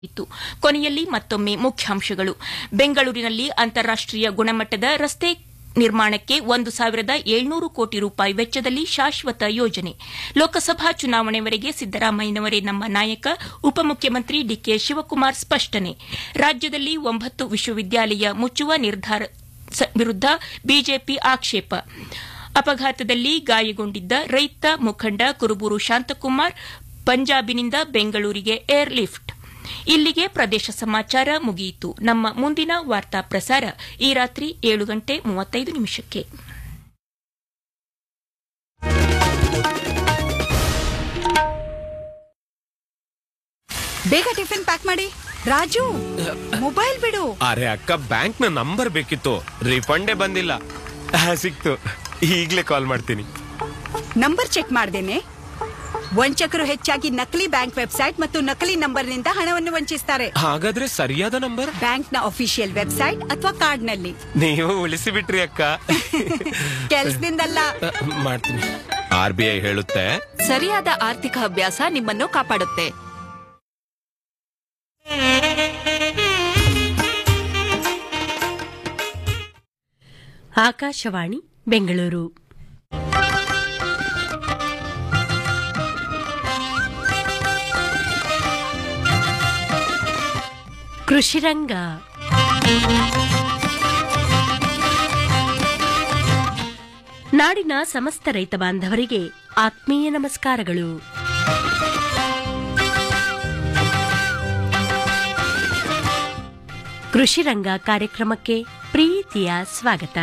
ಇತ್ತು ಕೊನೆಯಲ್ಲಿ ಮತ್ತೊಮ್ಮೆ ಮುಖ್ಯಾಂಶಗಳು ಬೆಂಗಳೂರಿನಲ್ಲಿ ಅಂತಾರಾಷ್ಟೀಯ ಗುಣಮಟ್ಟದ ರಸ್ತೆ ನಿರ್ಮಾಣಕ್ಕೆ ಒಂದು ಸಾವಿರದ ಏಳ್ನೂರು ಕೋಟಿ ರೂಪಾಯಿ ವೆಚ್ಚದಲ್ಲಿ ಶಾಶ್ವತ ಯೋಜನೆ ಲೋಕಸಭಾ ಚುನಾವಣೆವರೆಗೆ ಸಿದ್ದರಾಮಯ್ಯನವರೇ ನಮ್ಮ ನಾಯಕ ಉಪಮುಖ್ಯಮಂತ್ರಿ ಡಿಕೆ ಶಿವಕುಮಾರ್ ಸ್ಪಷ್ಟನೆ ರಾಜ್ಯದಲ್ಲಿ ಒಂಬತ್ತು ವಿಶ್ವವಿದ್ಯಾಲಯ ಮುಚ್ಚುವ ನಿರ್ಧಾರ ವಿರುದ್ದ ಬಿಜೆಪಿ ಆಕ್ಷೇಪ ಅಪಘಾತದಲ್ಲಿ ಗಾಯಗೊಂಡಿದ್ದ ರೈತ ಮುಖಂಡ ಕುರುಬೂರು ಶಾಂತಕುಮಾರ್ ಪಂಜಾಬಿನಿಂದ ಬೆಂಗಳೂರಿಗೆ ಏರ್ ಲಿಫ್ಟ್ ಇಲ್ಲಿಗೆ ಪ್ರದೇಶ ಸಮಾಚಾರ ಮುಗಿಯಿತು ನಮ್ಮ ಮುಂದಿನ ವಾರ್ತಾ ಪ್ರಸಾರ ಈ ರಾತ್ರಿ ಏಳು ಗಂಟೆ ಮೂವತ್ತೈದು ನಿಮಿಷಕ್ಕೆ ಬೇಗ ಟಿಫಿನ್ ಪ್ಯಾಕ್ ಮಾಡಿ ರಾಜು ಮೊಬೈಲ್ ಬಿಡು ಅರೆ ಅಕ್ಕ ಬ್ಯಾಂಕ್ ನ ನಂಬರ್ ಬೇಕಿತ್ತು ರಿಫಂಡೇ ಬಂದಿಲ್ಲ ಆ, ಸಿಕ್ತು ಈಗ್ಲೇ ಕಾಲ್ ಮಾಡ್ತೀನಿ ನಂಬರ್ ಚೆಕ್ ಮಾಡ್ದೇನೆ ವಂಚಕರು ಹೆಚ್ಚಾಗಿ ನಕಲಿ ಬ್ಯಾಂಕ್ ವೆಬ್ಸೈಟ್ ಮತ್ತು ನಕಲಿ ನಂಬರ್ನಿಂದ ಹಣವನ್ನು ವಂಚಿಸ್ತಾರೆ ಹಾಗಾದ್ರೆ ಸರಿಯಾದ ನಂಬರ್ ಬ್ಯಾಂಕ್ನ ಅಫಿಷಿಯಲ್ ವೆಬ್ಸೈಟ್ ಅಥವಾ ಕಾರ್ಡ್ನಲ್ಲಿ ನೀವು ಉಳಿಸಿ ಬಿಟ್ರಿ ಅಕ್ಕ ಕೆಲ್ಸದಿಂದಲ್ಲ ಆ, ಮಾಡ್ತೀನಿ ಆರ್ ಬಿ ಐ ಹೇಳುತ್ತೆ ಸರಿಯಾದ ಆರ್ಥಿಕ ಅಭ್ಯಾಸ ನಿಮ್ಮನ್ನು ಕಾಪಾಡುತ್ತೆ ಆಕಾಶವಾಣಿ ಬೆಂಗಳೂರು ಕೃಷಿರಂಗ ನಾಡಿನ ಸಮಸ್ತ ರೈತ ಬಾಂಧವರಿಗೆ ಆತ್ಮೀಯ ನಮಸ್ಕಾರಗಳು ಕೃಷಿರಂಗ ಕಾರ್ಯಕ್ರಮಕ್ಕೆ ಪ್ರೀತಿಯ ಸ್ವಾಗತ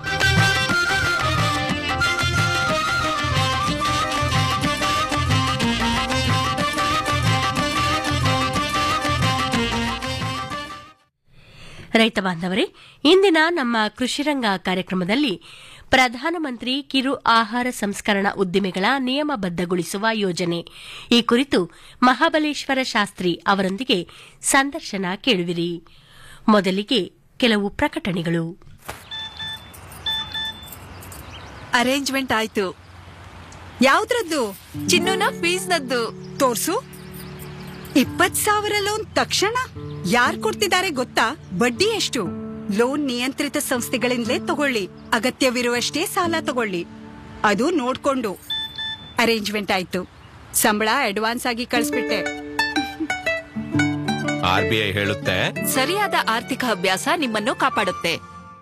ರೈತ ಬಾಂಧವರೇ ಇಂದಿನ ನಮ್ಮ ಕೃಷಿರಂಗ ಕಾರ್ಯಕ್ರಮದಲ್ಲಿ ಪ್ರಧಾನಮಂತ್ರಿ ಕಿರು ಆಹಾರ ಸಂಸ್ಕರಣಾ ಉದ್ದಿಮೆಗಳ ನಿಯಮಬದ್ದಗೊಳಿಸುವ ಯೋಜನೆ ಈ ಕುರಿತು ಮಹಾಬಲೇಶ್ವರ ಶಾಸ್ತ್ರಿ ಅವರೊಂದಿಗೆ ಸಂದರ್ಶನ ಕೇಳುವಿರಿ ಮೊದಲಿಗೆ ಕೆಲವು ಪ್ರಕಟಣೆಗಳು ಅರೇಂಜ್ಮೆಂಟ್ ಆಯ್ತು ಯಾವ್ದ್ರದ್ದು ಚಿನ್ನುನ ಫೀಸ್ನದ್ದು ತೋರ್ಸು ಇಪ್ಪತ್ ಸಾವಿರ ಲೋನ್ ತಕ್ಷಣ ಯಾರ್ ಕೊಡ್ತಿದ್ದಾರೆ ಗೊತ್ತಾ ಬಡ್ಡಿ ಎಷ್ಟು ಲೋನ್ ನಿಯಂತ್ರಿತ ಸಂಸ್ಥೆಗಳಿಂದಲೇ ತಗೊಳ್ಳಿ ಅಗತ್ಯವಿರುವಷ್ಟೇ ಸಾಲ ತಗೊಳ್ಳಿ ಅದು ನೋಡ್ಕೊಂಡು ಅರೇಂಜ್ಮೆಂಟ್ ಆಯ್ತು ಸಂಬಳ ಅಡ್ವಾನ್ಸ್ ಆಗಿ ಕಳಿಸ್ಬಿಟ್ಟೆ ಆರ್ ಬಿ ಐ ಹೇಳುತ್ತೆ ಸರಿಯಾದ ಆರ್ಥಿಕ ಅಭ್ಯಾಸ ನಿಮ್ಮನ್ನು ಕಾಪಾಡುತ್ತೆ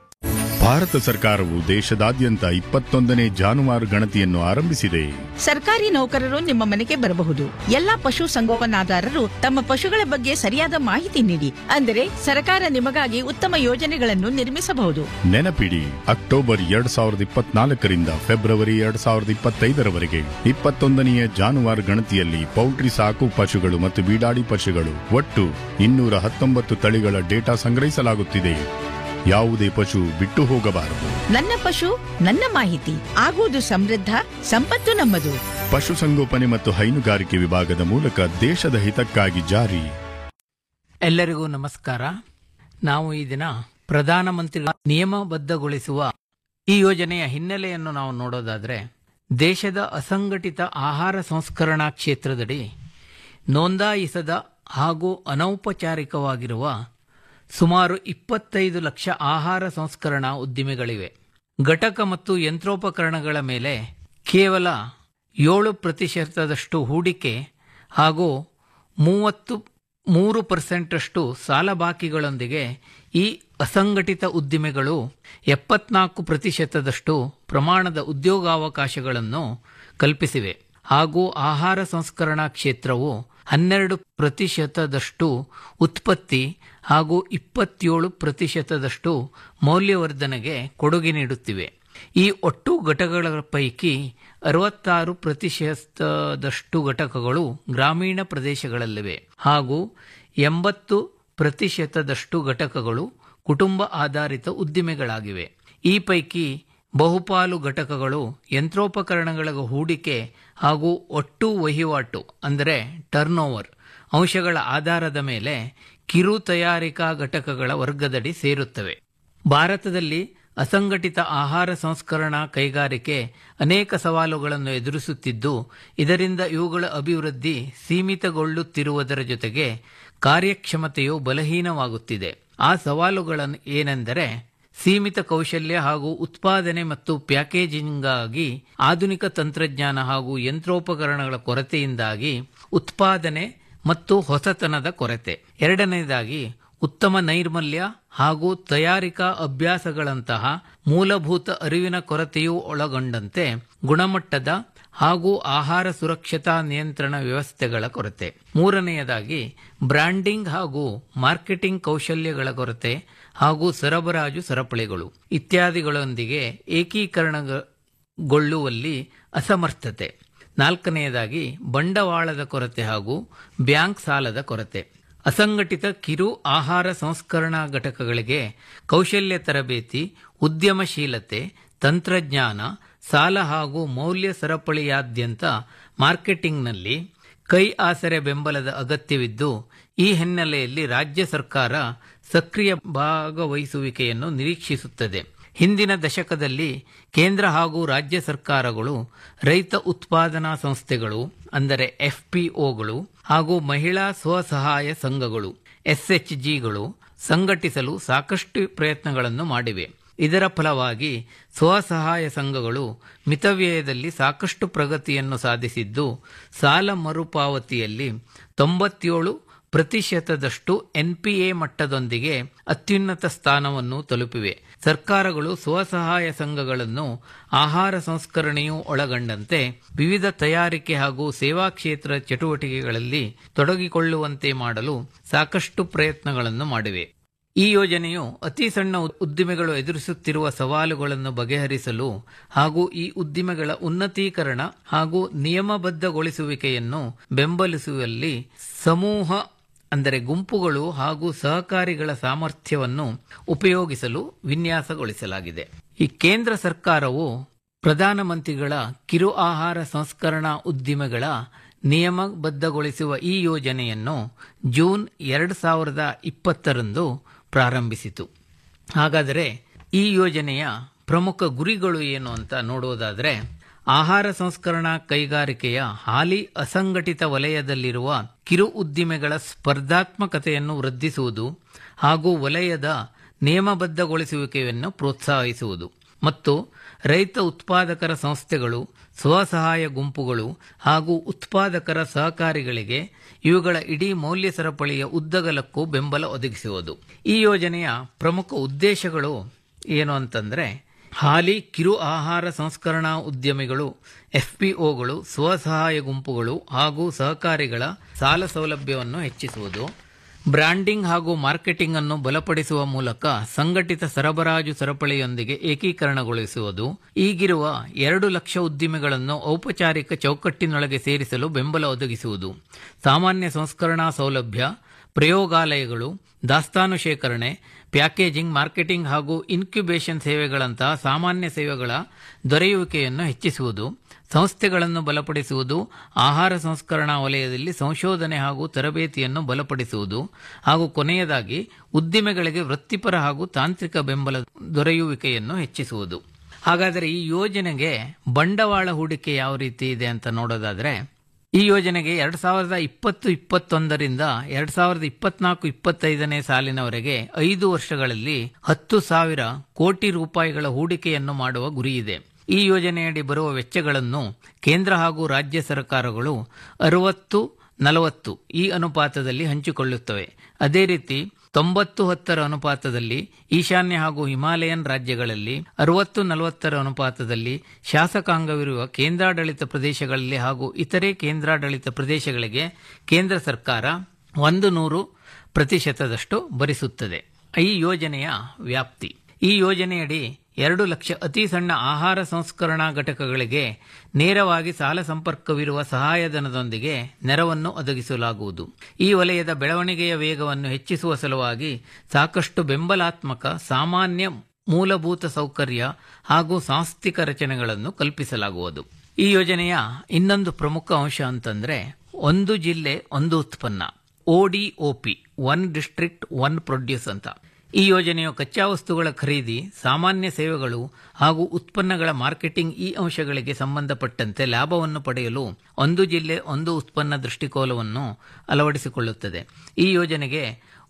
ಭಾರತ ಸರ್ಕಾರವು ದೇಶದಾದ್ಯಂತ ಇಪ್ಪತ್ತೊಂದನೇ ಜಾನುವಾರು ಗಣತಿಯನ್ನು ಆರಂಭಿಸಿದೆ ಸರ್ಕಾರಿ ನೌಕರರು ನಿಮ್ಮ ಮನೆಗೆ ಬರಬಹುದು ಎಲ್ಲಾ ಪಶು ಸಂಗೋಪನಾದಾರರು ತಮ್ಮ ಪಶುಗಳ ಬಗ್ಗೆ ಸರಿಯಾದ ಮಾಹಿತಿ ನೀಡಿ ಅಂದರೆ ಸರ್ಕಾರ ನಿಮಗಾಗಿ ಉತ್ತಮ ಯೋಜನೆಗಳನ್ನು ನಿರ್ಮಿಸಬಹುದು ನೆನಪಿಡಿ ಅಕ್ಟೋಬರ್ ಎರಡ್ ಸಾವಿರದ ಇಪ್ಪತ್ನಾಲ್ಕರಿಂದ ಫೆಬ್ರವರಿ ಎರಡ್ ಸಾವಿರದ ಇಪ್ಪತ್ತೈದರವರೆಗೆ ಇಪ್ಪತ್ತೊಂದನೆಯ ಜಾನುವಾರು ಗಣತಿಯಲ್ಲಿ ಪೌಲ್ಟ್ರಿ ಸಾಕು ಪಶುಗಳು ಮತ್ತು ಬೀಡಾಡಿ ಪಶುಗಳು ಒಟ್ಟು ಇನ್ನೂರ ಹತ್ತೊಂಬತ್ತು ತಳಿಗಳ ಡೇಟಾ ಸಂಗ್ರಹಿಸಲಾಗುತ್ತಿದೆ ಯಾವುದೇ ಪಶು ಬಿಟ್ಟು ಹೋಗಬಾರದು ನನ್ನ ಪಶು ನನ್ನ ಮಾಹಿತಿ ಆಗುವುದು ಸಮೃದ್ಧ ಸಂಪತ್ತು ನಮ್ಮದು ಪಶುಸಂಗೋಪನೆ ಮತ್ತು ಹೈನುಗಾರಿಕೆ ವಿಭಾಗದ ಮೂಲಕ ದೇಶದ ಹಿತಕ್ಕಾಗಿ ಜಾರಿ ಎಲ್ಲರಿಗೂ ನಮಸ್ಕಾರ ನಾವು ಈ ದಿನ ಪ್ರಧಾನಮಂತ್ರಿ ನಿಯಮಬದ್ಧಗೊಳಿಸುವ ಈ ಯೋಜನೆಯ ಹಿನ್ನೆಲೆಯನ್ನು ನಾವು ನೋಡೋದಾದ್ರೆ ದೇಶದ ಅಸಂಘಟಿತ ಆಹಾರ ಸಂಸ್ಕರಣಾ ಕ್ಷೇತ್ರದಡಿ ನೋಂದಾಯಿಸದ ಹಾಗೂ ಅನೌಪಚಾರಿಕವಾಗಿರುವ ಸುಮಾರು ಇಪ್ಪತ್ತೈದು ಲಕ್ಷ ಆಹಾರ ಸಂಸ್ಕರಣಾ ಉದ್ದಿಮೆಗಳಿವೆ ಘಟಕ ಮತ್ತು ಯಂತ್ರೋಪಕರಣಗಳ ಮೇಲೆ ಕೇವಲ ಏಳು ಪ್ರತಿಶತದಷ್ಟು ಹೂಡಿಕೆ ಹಾಗೂ ಮೂವತ್ತು ಮೂರು ಪರ್ಸೆಂಟಷ್ಟು ಸಾಲ ಬಾಕಿಗಳೊಂದಿಗೆ ಈ ಅಸಂಘಟಿತ ಉದ್ದಿಮೆಗಳು ಎಪ್ಪತ್ನಾಲ್ಕು ಪ್ರತಿಶತದಷ್ಟು ಪ್ರಮಾಣದ ಉದ್ಯೋಗಾವಕಾಶಗಳನ್ನು ಕಲ್ಪಿಸಿವೆ ಹಾಗೂ ಆಹಾರ ಸಂಸ್ಕರಣಾ ಕ್ಷೇತ್ರವು ಹನ್ನೆರಡು ಪ್ರತಿಶತದಷ್ಟು ಉತ್ಪತ್ತಿ ಹಾಗೂ ಇಪ್ಪತ್ತೇಳು ಪ್ರತಿಶತದಷ್ಟು ಮೌಲ್ಯವರ್ಧನೆಗೆ ಕೊಡುಗೆ ನೀಡುತ್ತಿವೆ ಈ ಒಟ್ಟು ಘಟಕಗಳ ಪೈಕಿ ಅರವತ್ತಾರು ಪ್ರತಿಶತದಷ್ಟು ಘಟಕಗಳು ಗ್ರಾಮೀಣ ಪ್ರದೇಶಗಳಲ್ಲಿವೆ ಹಾಗೂ ಎಂಬತ್ತು ಪ್ರತಿಶತದಷ್ಟು ಘಟಕಗಳು ಕುಟುಂಬ ಆಧಾರಿತ ಉದ್ದಿಮೆಗಳಾಗಿವೆ ಈ ಪೈಕಿ ಬಹುಪಾಲು ಘಟಕಗಳು ಯಂತ್ರೋಪಕರಣಗಳ ಹೂಡಿಕೆ ಹಾಗೂ ಒಟ್ಟು ವಹಿವಾಟು ಅಂದರೆ ಟರ್ನ್ ಓವರ್ ಅಂಶಗಳ ಆಧಾರದ ಮೇಲೆ ಕಿರು ತಯಾರಿಕಾ ಘಟಕಗಳ ವರ್ಗದಡಿ ಸೇರುತ್ತವೆ ಭಾರತದಲ್ಲಿ ಅಸಂಘಟಿತ ಆಹಾರ ಸಂಸ್ಕರಣಾ ಕೈಗಾರಿಕೆ ಅನೇಕ ಸವಾಲುಗಳನ್ನು ಎದುರಿಸುತ್ತಿದ್ದು ಇದರಿಂದ ಇವುಗಳ ಅಭಿವೃದ್ಧಿ ಸೀಮಿತಗೊಳ್ಳುತ್ತಿರುವುದರ ಜೊತೆಗೆ ಕಾರ್ಯಕ್ಷಮತೆಯು ಬಲಹೀನವಾಗುತ್ತಿದೆ ಆ ಸವಾಲುಗಳನ್ನು ಏನೆಂದರೆ ಸೀಮಿತ ಕೌಶಲ್ಯ ಹಾಗೂ ಉತ್ಪಾದನೆ ಮತ್ತು ಪ್ಯಾಕೇಜಿಂಗ್ಗಾಗಿ ಆಧುನಿಕ ತಂತ್ರಜ್ಞಾನ ಹಾಗೂ ಯಂತ್ರೋಪಕರಣಗಳ ಕೊರತೆಯಿಂದಾಗಿ ಉತ್ಪಾದನೆ ಮತ್ತು ಹೊಸತನದ ಕೊರತೆ ಎರಡನೇದಾಗಿ ಉತ್ತಮ ನೈರ್ಮಲ್ಯ ಹಾಗೂ ತಯಾರಿಕಾ ಅಭ್ಯಾಸಗಳಂತಹ ಮೂಲಭೂತ ಅರಿವಿನ ಕೊರತೆಯೂ ಒಳಗೊಂಡಂತೆ ಗುಣಮಟ್ಟದ ಹಾಗೂ ಆಹಾರ ಸುರಕ್ಷತಾ ನಿಯಂತ್ರಣ ವ್ಯವಸ್ಥೆಗಳ ಕೊರತೆ ಮೂರನೆಯದಾಗಿ ಬ್ರ್ಯಾಂಡಿಂಗ್ ಹಾಗೂ ಮಾರ್ಕೆಟಿಂಗ್ ಕೌಶಲ್ಯಗಳ ಕೊರತೆ ಹಾಗೂ ಸರಬರಾಜು ಸರಪಳಿಗಳು ಇತ್ಯಾದಿಗಳೊಂದಿಗೆ ಏಕೀಕರಣಗೊಳ್ಳುವಲ್ಲಿ ಅಸಮರ್ಥತೆ ನಾಲ್ಕನೆಯದಾಗಿ ಬಂಡವಾಳದ ಕೊರತೆ ಹಾಗೂ ಬ್ಯಾಂಕ್ ಸಾಲದ ಕೊರತೆ ಅಸಂಘಟಿತ ಕಿರು ಆಹಾರ ಸಂಸ್ಕರಣಾ ಘಟಕಗಳಿಗೆ ಕೌಶಲ್ಯ ತರಬೇತಿ ಉದ್ಯಮಶೀಲತೆ ತಂತ್ರಜ್ಞಾನ ಸಾಲ ಹಾಗೂ ಮೌಲ್ಯ ಸರಪಳಿಯಾದ್ಯಂತ ಮಾರ್ಕೆಟಿಂಗ್ನಲ್ಲಿ ಕೈ ಆಸರೆ ಬೆಂಬಲದ ಅಗತ್ಯವಿದ್ದು ಈ ಹಿನ್ನೆಲೆಯಲ್ಲಿ ರಾಜ್ಯ ಸರ್ಕಾರ ಸಕ್ರಿಯ ಭಾಗವಹಿಸುವಿಕೆಯನ್ನು ನಿರೀಕ್ಷಿಸುತ್ತದೆ ಹಿಂದಿನ ದಶಕದಲ್ಲಿ ಕೇಂದ್ರ ಹಾಗೂ ರಾಜ್ಯ ಸರ್ಕಾರಗಳು ರೈತ ಉತ್ಪಾದನಾ ಸಂಸ್ಥೆಗಳು ಅಂದರೆ ಎಫ್ಪಿಒಗಳು ಹಾಗೂ ಮಹಿಳಾ ಸ್ವಸಹಾಯ ಸಂಘಗಳು ಎಸ್ಎಚ್ಜಿಗಳು ಸಂಘಟಿಸಲು ಸಾಕಷ್ಟು ಪ್ರಯತ್ನಗಳನ್ನು ಮಾಡಿವೆ ಇದರ ಫಲವಾಗಿ ಸ್ವಸಹಾಯ ಸಂಘಗಳು ಮಿತವ್ಯಯದಲ್ಲಿ ಸಾಕಷ್ಟು ಪ್ರಗತಿಯನ್ನು ಸಾಧಿಸಿದ್ದು ಸಾಲ ಮರುಪಾವತಿಯಲ್ಲಿ ತೊಂಬತ್ತೇಳು ಪ್ರತಿಶತದಷ್ಟು ಎನ್ಪಿಎ ಮಟ್ಟದೊಂದಿಗೆ ಅತ್ಯುನ್ನತ ಸ್ಥಾನವನ್ನು ತಲುಪಿವೆ ಸರ್ಕಾರಗಳು ಸ್ವಸಹಾಯ ಸಂಘಗಳನ್ನು ಆಹಾರ ಸಂಸ್ಕರಣೆಯೂ ಒಳಗೊಂಡಂತೆ ವಿವಿಧ ತಯಾರಿಕೆ ಹಾಗೂ ಸೇವಾ ಕ್ಷೇತ್ರ ಚಟುವಟಿಕೆಗಳಲ್ಲಿ ತೊಡಗಿಕೊಳ್ಳುವಂತೆ ಮಾಡಲು ಸಾಕಷ್ಟು ಪ್ರಯತ್ನಗಳನ್ನು ಮಾಡಿವೆ ಈ ಯೋಜನೆಯು ಅತಿ ಸಣ್ಣ ಉದ್ದಿಮೆಗಳು ಎದುರಿಸುತ್ತಿರುವ ಸವಾಲುಗಳನ್ನು ಬಗೆಹರಿಸಲು ಹಾಗೂ ಈ ಉದ್ದಿಮೆಗಳ ಉನ್ನತೀಕರಣ ಹಾಗೂ ನಿಯಮಬದ್ಧಗೊಳಿಸುವಿಕೆಯನ್ನು ಬೆಂಬಲಿಸುವಲ್ಲಿ ಸಮೂಹ ಅಂದರೆ ಗುಂಪುಗಳು ಹಾಗೂ ಸಹಕಾರಿಗಳ ಸಾಮರ್ಥ್ಯವನ್ನು ಉಪಯೋಗಿಸಲು ವಿನ್ಯಾಸಗೊಳಿಸಲಾಗಿದೆ ಈ ಕೇಂದ್ರ ಸರ್ಕಾರವು ಪ್ರಧಾನಮಂತ್ರಿಗಳ ಕಿರು ಆಹಾರ ಸಂಸ್ಕರಣಾ ಉದ್ದಿಮೆಗಳ ನಿಯಮಬದ್ಧಗೊಳಿಸುವ ಈ ಯೋಜನೆಯನ್ನು ಜೂನ್ ಎರಡು ಸಾವಿರದ ಇಪ್ಪತ್ತರಂದು ಪ್ರಾರಂಭಿಸಿತು ಹಾಗಾದರೆ ಈ ಯೋಜನೆಯ ಪ್ರಮುಖ ಗುರಿಗಳು ಏನು ಅಂತ ನೋಡುವುದಾದರೆ ಆಹಾರ ಸಂಸ್ಕರಣಾ ಕೈಗಾರಿಕೆಯ ಹಾಲಿ ಅಸಂಘಟಿತ ವಲಯದಲ್ಲಿರುವ ಕಿರು ಉದ್ದಿಮೆಗಳ ಸ್ಪರ್ಧಾತ್ಮಕತೆಯನ್ನು ವೃದ್ಧಿಸುವುದು ಹಾಗೂ ವಲಯದ ನಿಯಮಬದ್ಧಗೊಳಿಸುವಿಕೆಯನ್ನು ಪ್ರೋತ್ಸಾಹಿಸುವುದು ಮತ್ತು ರೈತ ಉತ್ಪಾದಕರ ಸಂಸ್ಥೆಗಳು ಸ್ವಸಹಾಯ ಗುಂಪುಗಳು ಹಾಗೂ ಉತ್ಪಾದಕರ ಸಹಕಾರಿಗಳಿಗೆ ಇವುಗಳ ಇಡೀ ಮೌಲ್ಯ ಸರಪಳಿಯ ಉದ್ದಗಲಕ್ಕೂ ಬೆಂಬಲ ಒದಗಿಸುವುದು ಈ ಯೋಜನೆಯ ಪ್ರಮುಖ ಉದ್ದೇಶಗಳು ಏನು ಅಂತಂದ್ರೆ ಹಾಲಿ ಕಿರು ಆಹಾರ ಸಂಸ್ಕರಣಾ ಉದ್ಯಮಿಗಳು ಎಫ್ಪಿಒಗಳು ಸ್ವಸಹಾಯ ಗುಂಪುಗಳು ಹಾಗೂ ಸಹಕಾರಿಗಳ ಸಾಲ ಸೌಲಭ್ಯವನ್ನು ಹೆಚ್ಚಿಸುವುದು ಬ್ರ್ಯಾಂಡಿಂಗ್ ಹಾಗೂ ಮಾರ್ಕೆಟಿಂಗ್ ಅನ್ನು ಬಲಪಡಿಸುವ ಮೂಲಕ ಸಂಘಟಿತ ಸರಬರಾಜು ಸರಪಳಿಯೊಂದಿಗೆ ಏಕೀಕರಣಗೊಳಿಸುವುದು ಈಗಿರುವ ಎರಡು ಲಕ್ಷ ಉದ್ದಿಮೆಗಳನ್ನು ಔಪಚಾರಿಕ ಚೌಕಟ್ಟಿನೊಳಗೆ ಸೇರಿಸಲು ಬೆಂಬಲ ಒದಗಿಸುವುದು ಸಾಮಾನ್ಯ ಸಂಸ್ಕರಣಾ ಸೌಲಭ್ಯ ಪ್ರಯೋಗಾಲಯಗಳು ದಾಸ್ತಾನು ಶೇಖರಣೆ ಪ್ಯಾಕೇಜಿಂಗ್ ಮಾರ್ಕೆಟಿಂಗ್ ಹಾಗೂ ಇನ್ಕ್ಯುಬೇಷನ್ ಸೇವೆಗಳಂತಹ ಸಾಮಾನ್ಯ ಸೇವೆಗಳ ದೊರೆಯುವಿಕೆಯನ್ನು ಹೆಚ್ಚಿಸುವುದು ಸಂಸ್ಥೆಗಳನ್ನು ಬಲಪಡಿಸುವುದು ಆಹಾರ ಸಂಸ್ಕರಣಾ ವಲಯದಲ್ಲಿ ಸಂಶೋಧನೆ ಹಾಗೂ ತರಬೇತಿಯನ್ನು ಬಲಪಡಿಸುವುದು ಹಾಗೂ ಕೊನೆಯದಾಗಿ ಉದ್ದಿಮೆಗಳಿಗೆ ವೃತ್ತಿಪರ ಹಾಗೂ ತಾಂತ್ರಿಕ ಬೆಂಬಲ ದೊರೆಯುವಿಕೆಯನ್ನು ಹೆಚ್ಚಿಸುವುದು ಹಾಗಾದರೆ ಈ ಯೋಜನೆಗೆ ಬಂಡವಾಳ ಹೂಡಿಕೆ ಯಾವ ರೀತಿ ಇದೆ ಅಂತ ನೋಡೋದಾದ್ರೆ ಈ ಯೋಜನೆಗೆ ಎರಡ್ ಸಾವಿರದ ಇಪ್ಪತ್ತು ಇಪ್ಪತ್ತೊಂದರಿಂದ ಎರಡ್ ಸಾವಿರದ ಇಪ್ಪತ್ನಾಲ್ಕು ಇಪ್ಪತ್ತೈದನೇ ಸಾಲಿನವರೆಗೆ ಐದು ವರ್ಷಗಳಲ್ಲಿ ಹತ್ತು ಸಾವಿರ ಕೋಟಿ ರೂಪಾಯಿಗಳ ಹೂಡಿಕೆಯನ್ನು ಮಾಡುವ ಗುರಿಯಿದೆ ಈ ಯೋಜನೆಯಡಿ ಬರುವ ವೆಚ್ಚಗಳನ್ನು ಕೇಂದ್ರ ಹಾಗೂ ರಾಜ್ಯ ಸರ್ಕಾರಗಳು ಅರವತ್ತು ನಲವತ್ತು ಈ ಅನುಪಾತದಲ್ಲಿ ಹಂಚಿಕೊಳ್ಳುತ್ತವೆ ಅದೇ ರೀತಿ ತೊಂಬತ್ತು ಹತ್ತರ ಅನುಪಾತದಲ್ಲಿ ಈಶಾನ್ಯ ಹಾಗೂ ಹಿಮಾಲಯನ್ ರಾಜ್ಯಗಳಲ್ಲಿ ಅರವತ್ತು ನಲವತ್ತರ ಅನುಪಾತದಲ್ಲಿ ಶಾಸಕಾಂಗವಿರುವ ಕೇಂದ್ರಾಡಳಿತ ಪ್ರದೇಶಗಳಲ್ಲಿ ಹಾಗೂ ಇತರೆ ಕೇಂದ್ರಾಡಳಿತ ಪ್ರದೇಶಗಳಿಗೆ ಕೇಂದ್ರ ಸರ್ಕಾರ ಒಂದು ನೂರು ಪ್ರತಿಶತದಷ್ಟು ಭರಿಸುತ್ತದೆ ಈ ಯೋಜನೆಯ ವ್ಯಾಪ್ತಿ ಈ ಯೋಜನೆಯಡಿ ಎರಡು ಲಕ್ಷ ಅತಿ ಸಣ್ಣ ಆಹಾರ ಸಂಸ್ಕರಣಾ ಘಟಕಗಳಿಗೆ ನೇರವಾಗಿ ಸಾಲ ಸಂಪರ್ಕವಿರುವ ಸಹಾಯಧನದೊಂದಿಗೆ ನೆರವನ್ನು ಒದಗಿಸಲಾಗುವುದು ಈ ವಲಯದ ಬೆಳವಣಿಗೆಯ ವೇಗವನ್ನು ಹೆಚ್ಚಿಸುವ ಸಲುವಾಗಿ ಸಾಕಷ್ಟು ಬೆಂಬಲಾತ್ಮಕ ಸಾಮಾನ್ಯ ಮೂಲಭೂತ ಸೌಕರ್ಯ ಹಾಗೂ ಸಾಂಸ್ಥಿಕ ರಚನೆಗಳನ್ನು ಕಲ್ಪಿಸಲಾಗುವುದು ಈ ಯೋಜನೆಯ ಇನ್ನೊಂದು ಪ್ರಮುಖ ಅಂಶ ಅಂತಂದ್ರೆ ಒಂದು ಜಿಲ್ಲೆ ಒಂದು ಉತ್ಪನ್ನ ODOP one district one produce ಅಂತ ಈ ಯೋಜನೆಯು ಕಚ್ಚಾ ವಸ್ತುಗಳ ಖರೀದಿ ಸಾಮಾನ್ಯ ಸೇವೆಗಳು ಹಾಗೂ ಉತ್ಪನ್ನಗಳ ಮಾರ್ಕೆಟಿಂಗ್ ಈ ಅಂಶಗಳಿಗೆ ಸಂಬಂಧಪಟ್ಟಂತೆ ಲಾಭವನ್ನು ಪಡೆಯಲು ಒಂದು ಜಿಲ್ಲೆ ಒಂದು ಉತ್ಪನ್ನ ದೃಷ್ಟಿಕೋನವನ್ನು ಅಳವಡಿಸಿಕೊಳ್ಳುತ್ತದೆ ಈ ಯೋಜನೆಗೆ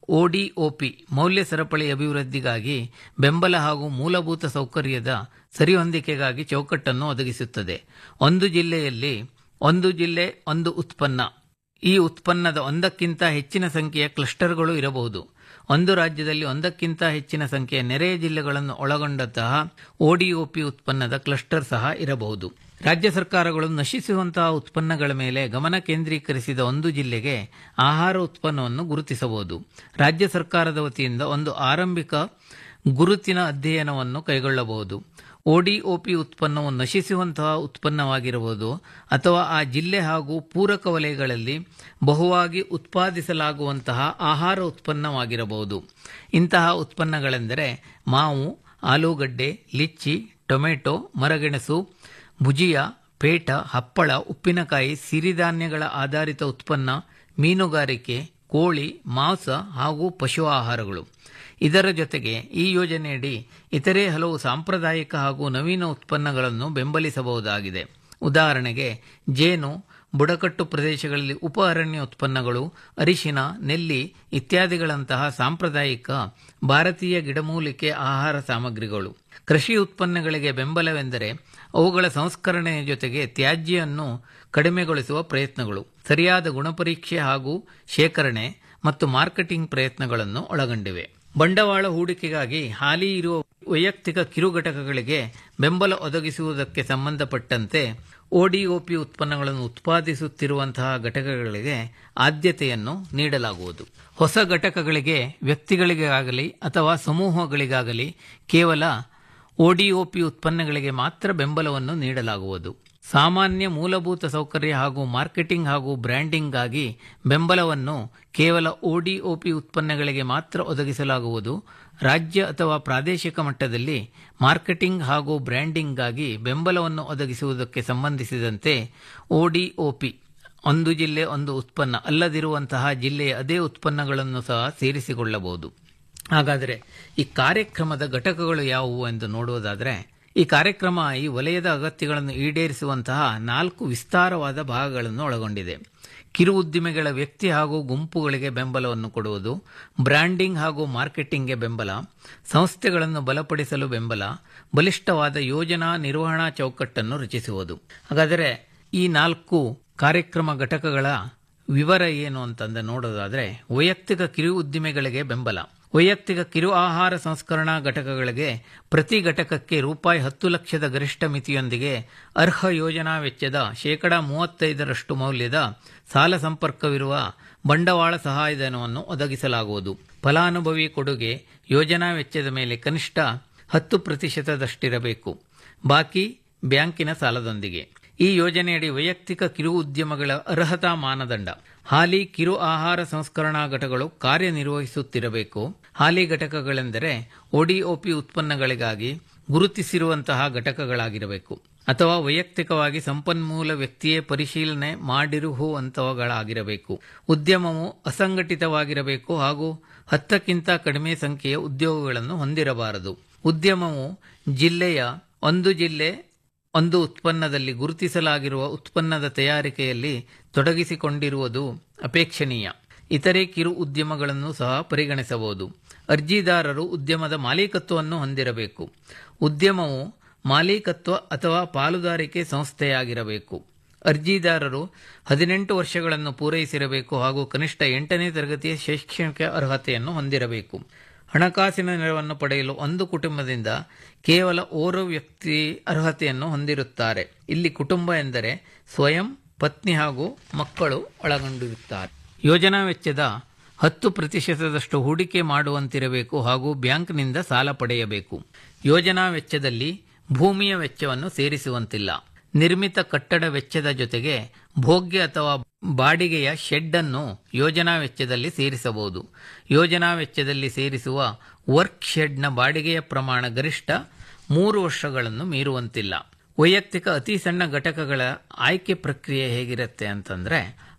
ಒಡಿಒಪಿ ಮೌಲ್ಯ ಸರಪಳಿ ಅಭಿವೃದ್ಧಿಗಾಗಿ ಬೆಂಬಲ ಹಾಗೂ ಮೂಲಭೂತ ಸೌಕರ್ಯದ ಸರಿಹೊಂದಿಕೆಗಾಗಿ ಚೌಕಟ್ಟನ್ನು ಒದಗಿಸುತ್ತದೆ ಒಂದು ಜಿಲ್ಲೆಯಲ್ಲಿ ಒಂದು ಜಿಲ್ಲೆ ಒಂದು ಉತ್ಪನ್ನ ಈ ಉತ್ಪನ್ನದ ಒಂದಕ್ಕಿಂತ ಹೆಚ್ಚಿನ ಸಂಖ್ಯೆಯ ಕ್ಲಸ್ಟರ್ಗಳು ಇರಬಹುದು ಒಂದು ರಾಜ್ಯದಲ್ಲಿ ಒಂದಕ್ಕಿಂತ ಹೆಚ್ಚಿನ ಸಂಖ್ಯೆಯ ನೆರೆಯ ಜಿಲ್ಲೆಗಳನ್ನು ಒಳಗೊಂಡಂತಹ ಒಡಿಒಪಿ ಉತ್ಪನ್ನದ ಕ್ಲಸ್ಟರ್ ಸಹ ಇರಬಹುದು ರಾಜ್ಯ ಸರ್ಕಾರಗಳು ನಶಿಸುವಂತಹ ಉತ್ಪನ್ನಗಳ ಮೇಲೆ ಗಮನ ಕೇಂದ್ರೀಕರಿಸಿದ ಒಂದು ಜಿಲ್ಲೆಗೆ ಆಹಾರ ಉತ್ಪನ್ನವನ್ನು ಗುರುತಿಸಬಹುದು ರಾಜ್ಯ ಸರ್ಕಾರದ ವತಿಯಿಂದ ಒಂದು ಆರಂಭಿಕ ಗುರುತಿನ ಅಧ್ಯಯನವನ್ನು ಕೈಗೊಳ್ಳಬಹುದು ಒಡಿಒಪಿ ಉತ್ಪನ್ನವು ನಶಿಸುವಂತಹ ಉತ್ಪನ್ನವಾಗಿರಬಹುದು ಅಥವಾ ಆ ಜಿಲ್ಲೆ ಹಾಗೂ ಪೂರಕ ವಲಯಗಳಲ್ಲಿ ಬಹುವಾಗಿ ಉತ್ಪಾದಿಸಲಾಗುವಂತಹ ಆಹಾರ ಉತ್ಪನ್ನವಾಗಿರಬಹುದು ಇಂತಹ ಉತ್ಪನ್ನಗಳೆಂದರೆ ಮಾವು ಆಲೂಗಡ್ಡೆ ಲಿಚ್ಚಿ ಟೊಮೆಟೊ ಮರಗೆಣಸು ಭುಜಿಯಾ ಪೇಟ ಹಪ್ಪಳ ಉಪ್ಪಿನಕಾಯಿ ಸಿರಿಧಾನ್ಯಗಳ ಆಧಾರಿತ ಉತ್ಪನ್ನ ಮೀನುಗಾರಿಕೆ ಕೋಳಿ ಮಾಂಸ ಹಾಗೂ ಪಶು ಆಹಾರಗಳು ಇದರ ಜೊತೆಗೆ ಈ ಯೋಜನೆಯಡಿ ಇತರೆ ಹಲವು ಸಾಂಪ್ರದಾಯಿಕ ಹಾಗೂ ನವೀನ ಉತ್ಪನ್ನಗಳನ್ನು ಬೆಂಬಲಿಸಬಹುದಾಗಿದೆ ಉದಾಹರಣೆಗೆ ಜೇನು ಬುಡಕಟ್ಟು ಪ್ರದೇಶಗಳಲ್ಲಿ ಉಪ ಅರಣ್ಯ ಉತ್ಪನ್ನಗಳು ಅರಿಶಿನ ನೆಲ್ಲಿ ಇತ್ಯಾದಿಗಳಂತಹ ಸಾಂಪ್ರದಾಯಿಕ ಭಾರತೀಯ ಗಿಡಮೂಲಿಕೆ ಆಹಾರ ಸಾಮಗ್ರಿಗಳು ಕೃಷಿ ಉತ್ಪನ್ನಗಳಿಗೆ ಬೆಂಬಲವೆಂದರೆ ಅವುಗಳ ಸಂಸ್ಕರಣೆಯ ಜೊತೆಗೆ ತ್ಯಾಜ್ಯವನ್ನು ಕಡಿಮೆಗೊಳಿಸುವ ಪ್ರಯತ್ನಗಳು ಸರಿಯಾದ ಗುಣಪರೀಕ್ಷೆ ಹಾಗೂ ಶೇಖರಣೆ ಮತ್ತು ಮಾರ್ಕೆಟಿಂಗ್ ಪ್ರಯತ್ನಗಳನ್ನು ಒಳಗೊಂಡಿವೆ ಬಂಡವಾಳ ಹೂಡಿಕೆಗಾಗಿ ಹಾಲಿ ಇರುವ ವೈಯಕ್ತಿಕ ಕಿರು ಘಟಕಗಳಿಗೆ ಬೆಂಬಲ ಒದಗಿಸುವುದಕ್ಕೆ ಸಂಬಂಧಪಟ್ಟಂತೆ ಒಡಿಒಪಿ ಉತ್ಪನ್ನಗಳನ್ನು ಉತ್ಪಾದಿಸುತ್ತಿರುವಂತಹ ಘಟಕಗಳಿಗೆ ಆದ್ಯತೆಯನ್ನು ನೀಡಲಾಗುವುದು ಹೊಸ ಘಟಕಗಳಿಗೆ ವ್ಯಕ್ತಿಗಳಿಗಾಗಲಿ ಅಥವಾ ಸಮೂಹಗಳಿಗಾಗಲಿ ಕೇವಲ ಒಡಿಒಪಿ ಉತ್ಪನ್ನಗಳಿಗೆ ಮಾತ್ರ ಬೆಂಬಲವನ್ನು ನೀಡಲಾಗುವುದು ಸಾಮಾನ್ಯ ಮೂಲಭೂತ ಸೌಕರ್ಯ ಹಾಗೂ ಮಾರ್ಕೆಟಿಂಗ್ ಹಾಗೂ ಬ್ರ್ಯಾಂಡಿಂಗ್ಗಾಗಿ ಬೆಂಬಲವನ್ನು ಕೇವಲ ಒಡಿಒಪಿ ಉತ್ಪನ್ನಗಳಿಗೆ ಮಾತ್ರ ಒದಗಿಸಲಾಗುವುದು ರಾಜ್ಯ ಅಥವಾ ಪ್ರಾದೇಶಿಕ ಮಟ್ಟದಲ್ಲಿ ಮಾರ್ಕೆಟಿಂಗ್ ಹಾಗೂ ಬ್ರ್ಯಾಂಡಿಂಗ್ಗಾಗಿ ಬೆಂಬಲವನ್ನು ಒದಗಿಸುವುದಕ್ಕೆ ಸಂಬಂಧಿಸಿದಂತೆ ಒಡಿಒಪಿ ಒಂದು ಜಿಲ್ಲೆ ಒಂದು ಉತ್ಪನ್ನ ಅಲ್ಲದಿರುವಂತಹ ಜಿಲ್ಲೆಯ ಅದೇ ಉತ್ಪನ್ನಗಳನ್ನು ಸಹ ಸೇರಿಸಿಕೊಳ್ಳಬಹುದು ಹಾಗಾದರೆ ಈ ಕಾರ್ಯಕ್ರಮದ ಘಟಕಗಳು ಯಾವುವು ಎಂದು ನೋಡುವುದಾದರೆ ಈ ಕಾರ್ಯಕ್ರಮ ಈ ವಲಯದ ಅಗತ್ಯಗಳನ್ನು ಈಡೇರಿಸುವಂತಹ ನಾಲ್ಕು ವಿಸ್ತಾರವಾದ ಭಾಗಗಳನ್ನು ಒಳಗೊಂಡಿದೆ ಕಿರು ಉದ್ದಿಮೆಗಳ ವ್ಯಕ್ತಿ ಹಾಗೂ ಗುಂಪುಗಳಿಗೆ ಬೆಂಬಲವನ್ನು ಕೊಡುವುದು ಬ್ರ್ಯಾಂಡಿಂಗ್ ಹಾಗೂ ಮಾರ್ಕೆಟಿಂಗ್ಗೆ ಬೆಂಬಲ ಸಂಸ್ಥೆಗಳನ್ನು ಬಲಪಡಿಸಲು ಬೆಂಬಲ ಬಲಿಷ್ಠವಾದ ಯೋಜನಾ ನಿರ್ವಹಣಾ ಚೌಕಟ್ಟನ್ನು ರಚಿಸುವುದು ಹಾಗಾದರೆ ಈ ನಾಲ್ಕು ಕಾರ್ಯಕ್ರಮ ಘಟಕಗಳ ವಿವರ ಏನು ಅಂತಂದ ನೋಡೋದಾದರೆ ವೈಯಕ್ತಿಕ ಕಿರು ಉದ್ದಿಮೆಗಳಿಗೆ ಬೆಂಬಲ ವೈಯಕ್ತಿಕ ಕಿರು ಆಹಾರ ಸಂಸ್ಕರಣಾ ಘಟಕಗಳಿಗೆ ಪ್ರತಿ ಘಟಕಕ್ಕೆ ರೂಪಾಯಿ ಹತ್ತು ಲಕ್ಷದ ಗರಿಷ್ಠ ಮಿತಿಯೊಂದಿಗೆ ಅರ್ಹ ಯೋಜನಾ ವೆಚ್ಚದ ಶೇಕಡಾ ಮೂವತ್ತೈದರಷ್ಟು ಮೌಲ್ಯದ ಸಾಲ ಸಂಪರ್ಕವಿರುವ ಬಂಡವಾಳ ಸಹಾಯಧನವನ್ನು ಒದಗಿಸಲಾಗುವುದು ಫಲಾನುಭವಿ ಕೊಡುಗೆ ಯೋಜನಾ ವೆಚ್ಚದ ಮೇಲೆ ಕನಿಷ್ಠ ಹತ್ತು ಪ್ರತಿಶತದಷ್ಟಿರಬೇಕು ಬಾಕಿ ಬ್ಯಾಂಕಿನ ಸಾಲದೊಂದಿಗೆ ಈ ಯೋಜನೆಯಡಿ ವೈಯಕ್ತಿಕ ಕಿರು ಉದ್ಯಮಗಳ ಅರ್ಹತಾ ಮಾನದಂಡ ಹಾಲಿ ಕಿರು ಆಹಾರ ಸಂಸ್ಕರಣಾ ಘಟಕಗಳು ಕಾರ್ಯನಿರ್ವಹಿಸುತ್ತಿರಬೇಕು ಹಾಲಿ ಘಟಕಗಳೆಂದರೆ ಒಡಿಒಪಿ ಉತ್ಪನ್ನಗಳಿಗಾಗಿ ಗುರುತಿಸಿರುವಂತಹ ಘಟಕಗಳಾಗಿರಬೇಕು ಅಥವಾ ವೈಯಕ್ತಿಕವಾಗಿ ಸಂಪನ್ಮೂಲ ವ್ಯಕ್ತಿಯೇ ಪರಿಶೀಲನೆ ಮಾಡಿರುವಂತಹಗಳಾಗಿರಬೇಕು ಉದ್ಯಮವು ಅಸಂಘಟಿತವಾಗಿರಬೇಕು ಹಾಗೂ ಹತ್ತಕ್ಕಿಂತ ಕಡಿಮೆ ಸಂಖ್ಯೆಯ ಉದ್ಯೋಗಗಳನ್ನು ಹೊಂದಿರಬಾರದು ಉದ್ಯಮವು ಜಿಲ್ಲೆಯ ಒಂದು ಜಿಲ್ಲೆ ಒಂದು ಉತ್ಪನ್ನದಲ್ಲಿ ಗುರುತಿಸಲಾಗಿರುವ ಉತ್ಪನ್ನದ ತಯಾರಿಕೆಯಲ್ಲಿ ತೊಡಗಿಸಿಕೊಂಡಿರುವುದು ಅಪೇಕ್ಷಣೀಯ ಇತರೆ ಕಿರು ಉದ್ಯಮಗಳನ್ನು ಸಹ ಪರಿಗಣಿಸಬಹುದು ಅರ್ಜಿದಾರರು ಉದ್ಯಮದ ಮಾಲೀಕತ್ವವನ್ನು ಹೊಂದಿರಬೇಕು ಉದ್ಯಮವು ಮಾಲೀಕತ್ವ ಅಥವಾ ಪಾಲುದಾರಿಕೆ ಸಂಸ್ಥೆಯಾಗಿರಬೇಕು ಅರ್ಜಿದಾರರು ಹದಿನೆಂಟು ವರ್ಷಗಳನ್ನು ಪೂರೈಸಿರಬೇಕು ಹಾಗೂ ಕನಿಷ್ಠ ಎಂಟನೇ ತರಗತಿಯ ಶೈಕ್ಷಣಿಕ ಅರ್ಹತೆಯನ್ನು ಹೊಂದಿರಬೇಕು ಹಣಕಾಸಿನ ನೆರವನ್ನು ಪಡೆಯಲು ಒಂದು ಕುಟುಂಬದಿಂದ ಕೇವಲ ಓರ್ವ ವ್ಯಕ್ತಿ ಅರ್ಹತೆಯನ್ನು ಹೊಂದಿರುತ್ತಾರೆ ಇಲ್ಲಿ ಕುಟುಂಬ ಎಂದರೆ ಸ್ವಯಂ ಪತ್ನಿ ಹಾಗೂ ಮಕ್ಕಳು ಒಳಗೊಂಡಿರುತ್ತಾರೆ ಯೋಜನಾ ವೆಚ್ಚದ ಹತ್ತು ಪ್ರತಿಶತದಷ್ಟು ಹೂಡಿಕೆ ಮಾಡುವಂತಿರಬೇಕು ಹಾಗೂ ಬ್ಯಾಂಕ್ನಿಂದ ಸಾಲ ಪಡೆಯಬೇಕು ಯೋಜನಾ ವೆಚ್ಚದಲ್ಲಿ ಭೂಮಿಯ ವೆಚ್ಚವನ್ನು ಸೇರಿಸುವಂತಿಲ್ಲ ನಿರ್ಮಿತ ಕಟ್ಟಡ ವೆಚ್ಚದ ಜೊತೆಗೆ ಭೋಗ್ಯ ಅಥವಾ ಬಾಡಿಗೆಯ ಶೆಡ್ ಅನ್ನು ಯೋಜನಾ ವೆಚ್ಚದಲ್ಲಿ ಸೇರಿಸಬಹುದು ಯೋಜನಾ ವೆಚ್ಚದಲ್ಲಿ ಸೇರಿಸುವ ವರ್ಕ್ ಶೆಡ್ನ ಬಾಡಿಗೆಯ ಪ್ರಮಾಣ ಗರಿಷ್ಠ ಮೂರು ವರ್ಷಗಳನ್ನು ಮೀರುವಂತಿಲ್ಲ ವೈಯಕ್ತಿಕ ಅತಿ ಸಣ್ಣ ಘಟಕಗಳ ಆಯ್ಕೆ ಪ್ರಕ್ರಿಯೆ ಹೇಗಿರುತ್ತೆ ಅಂತಂದ್ರೆ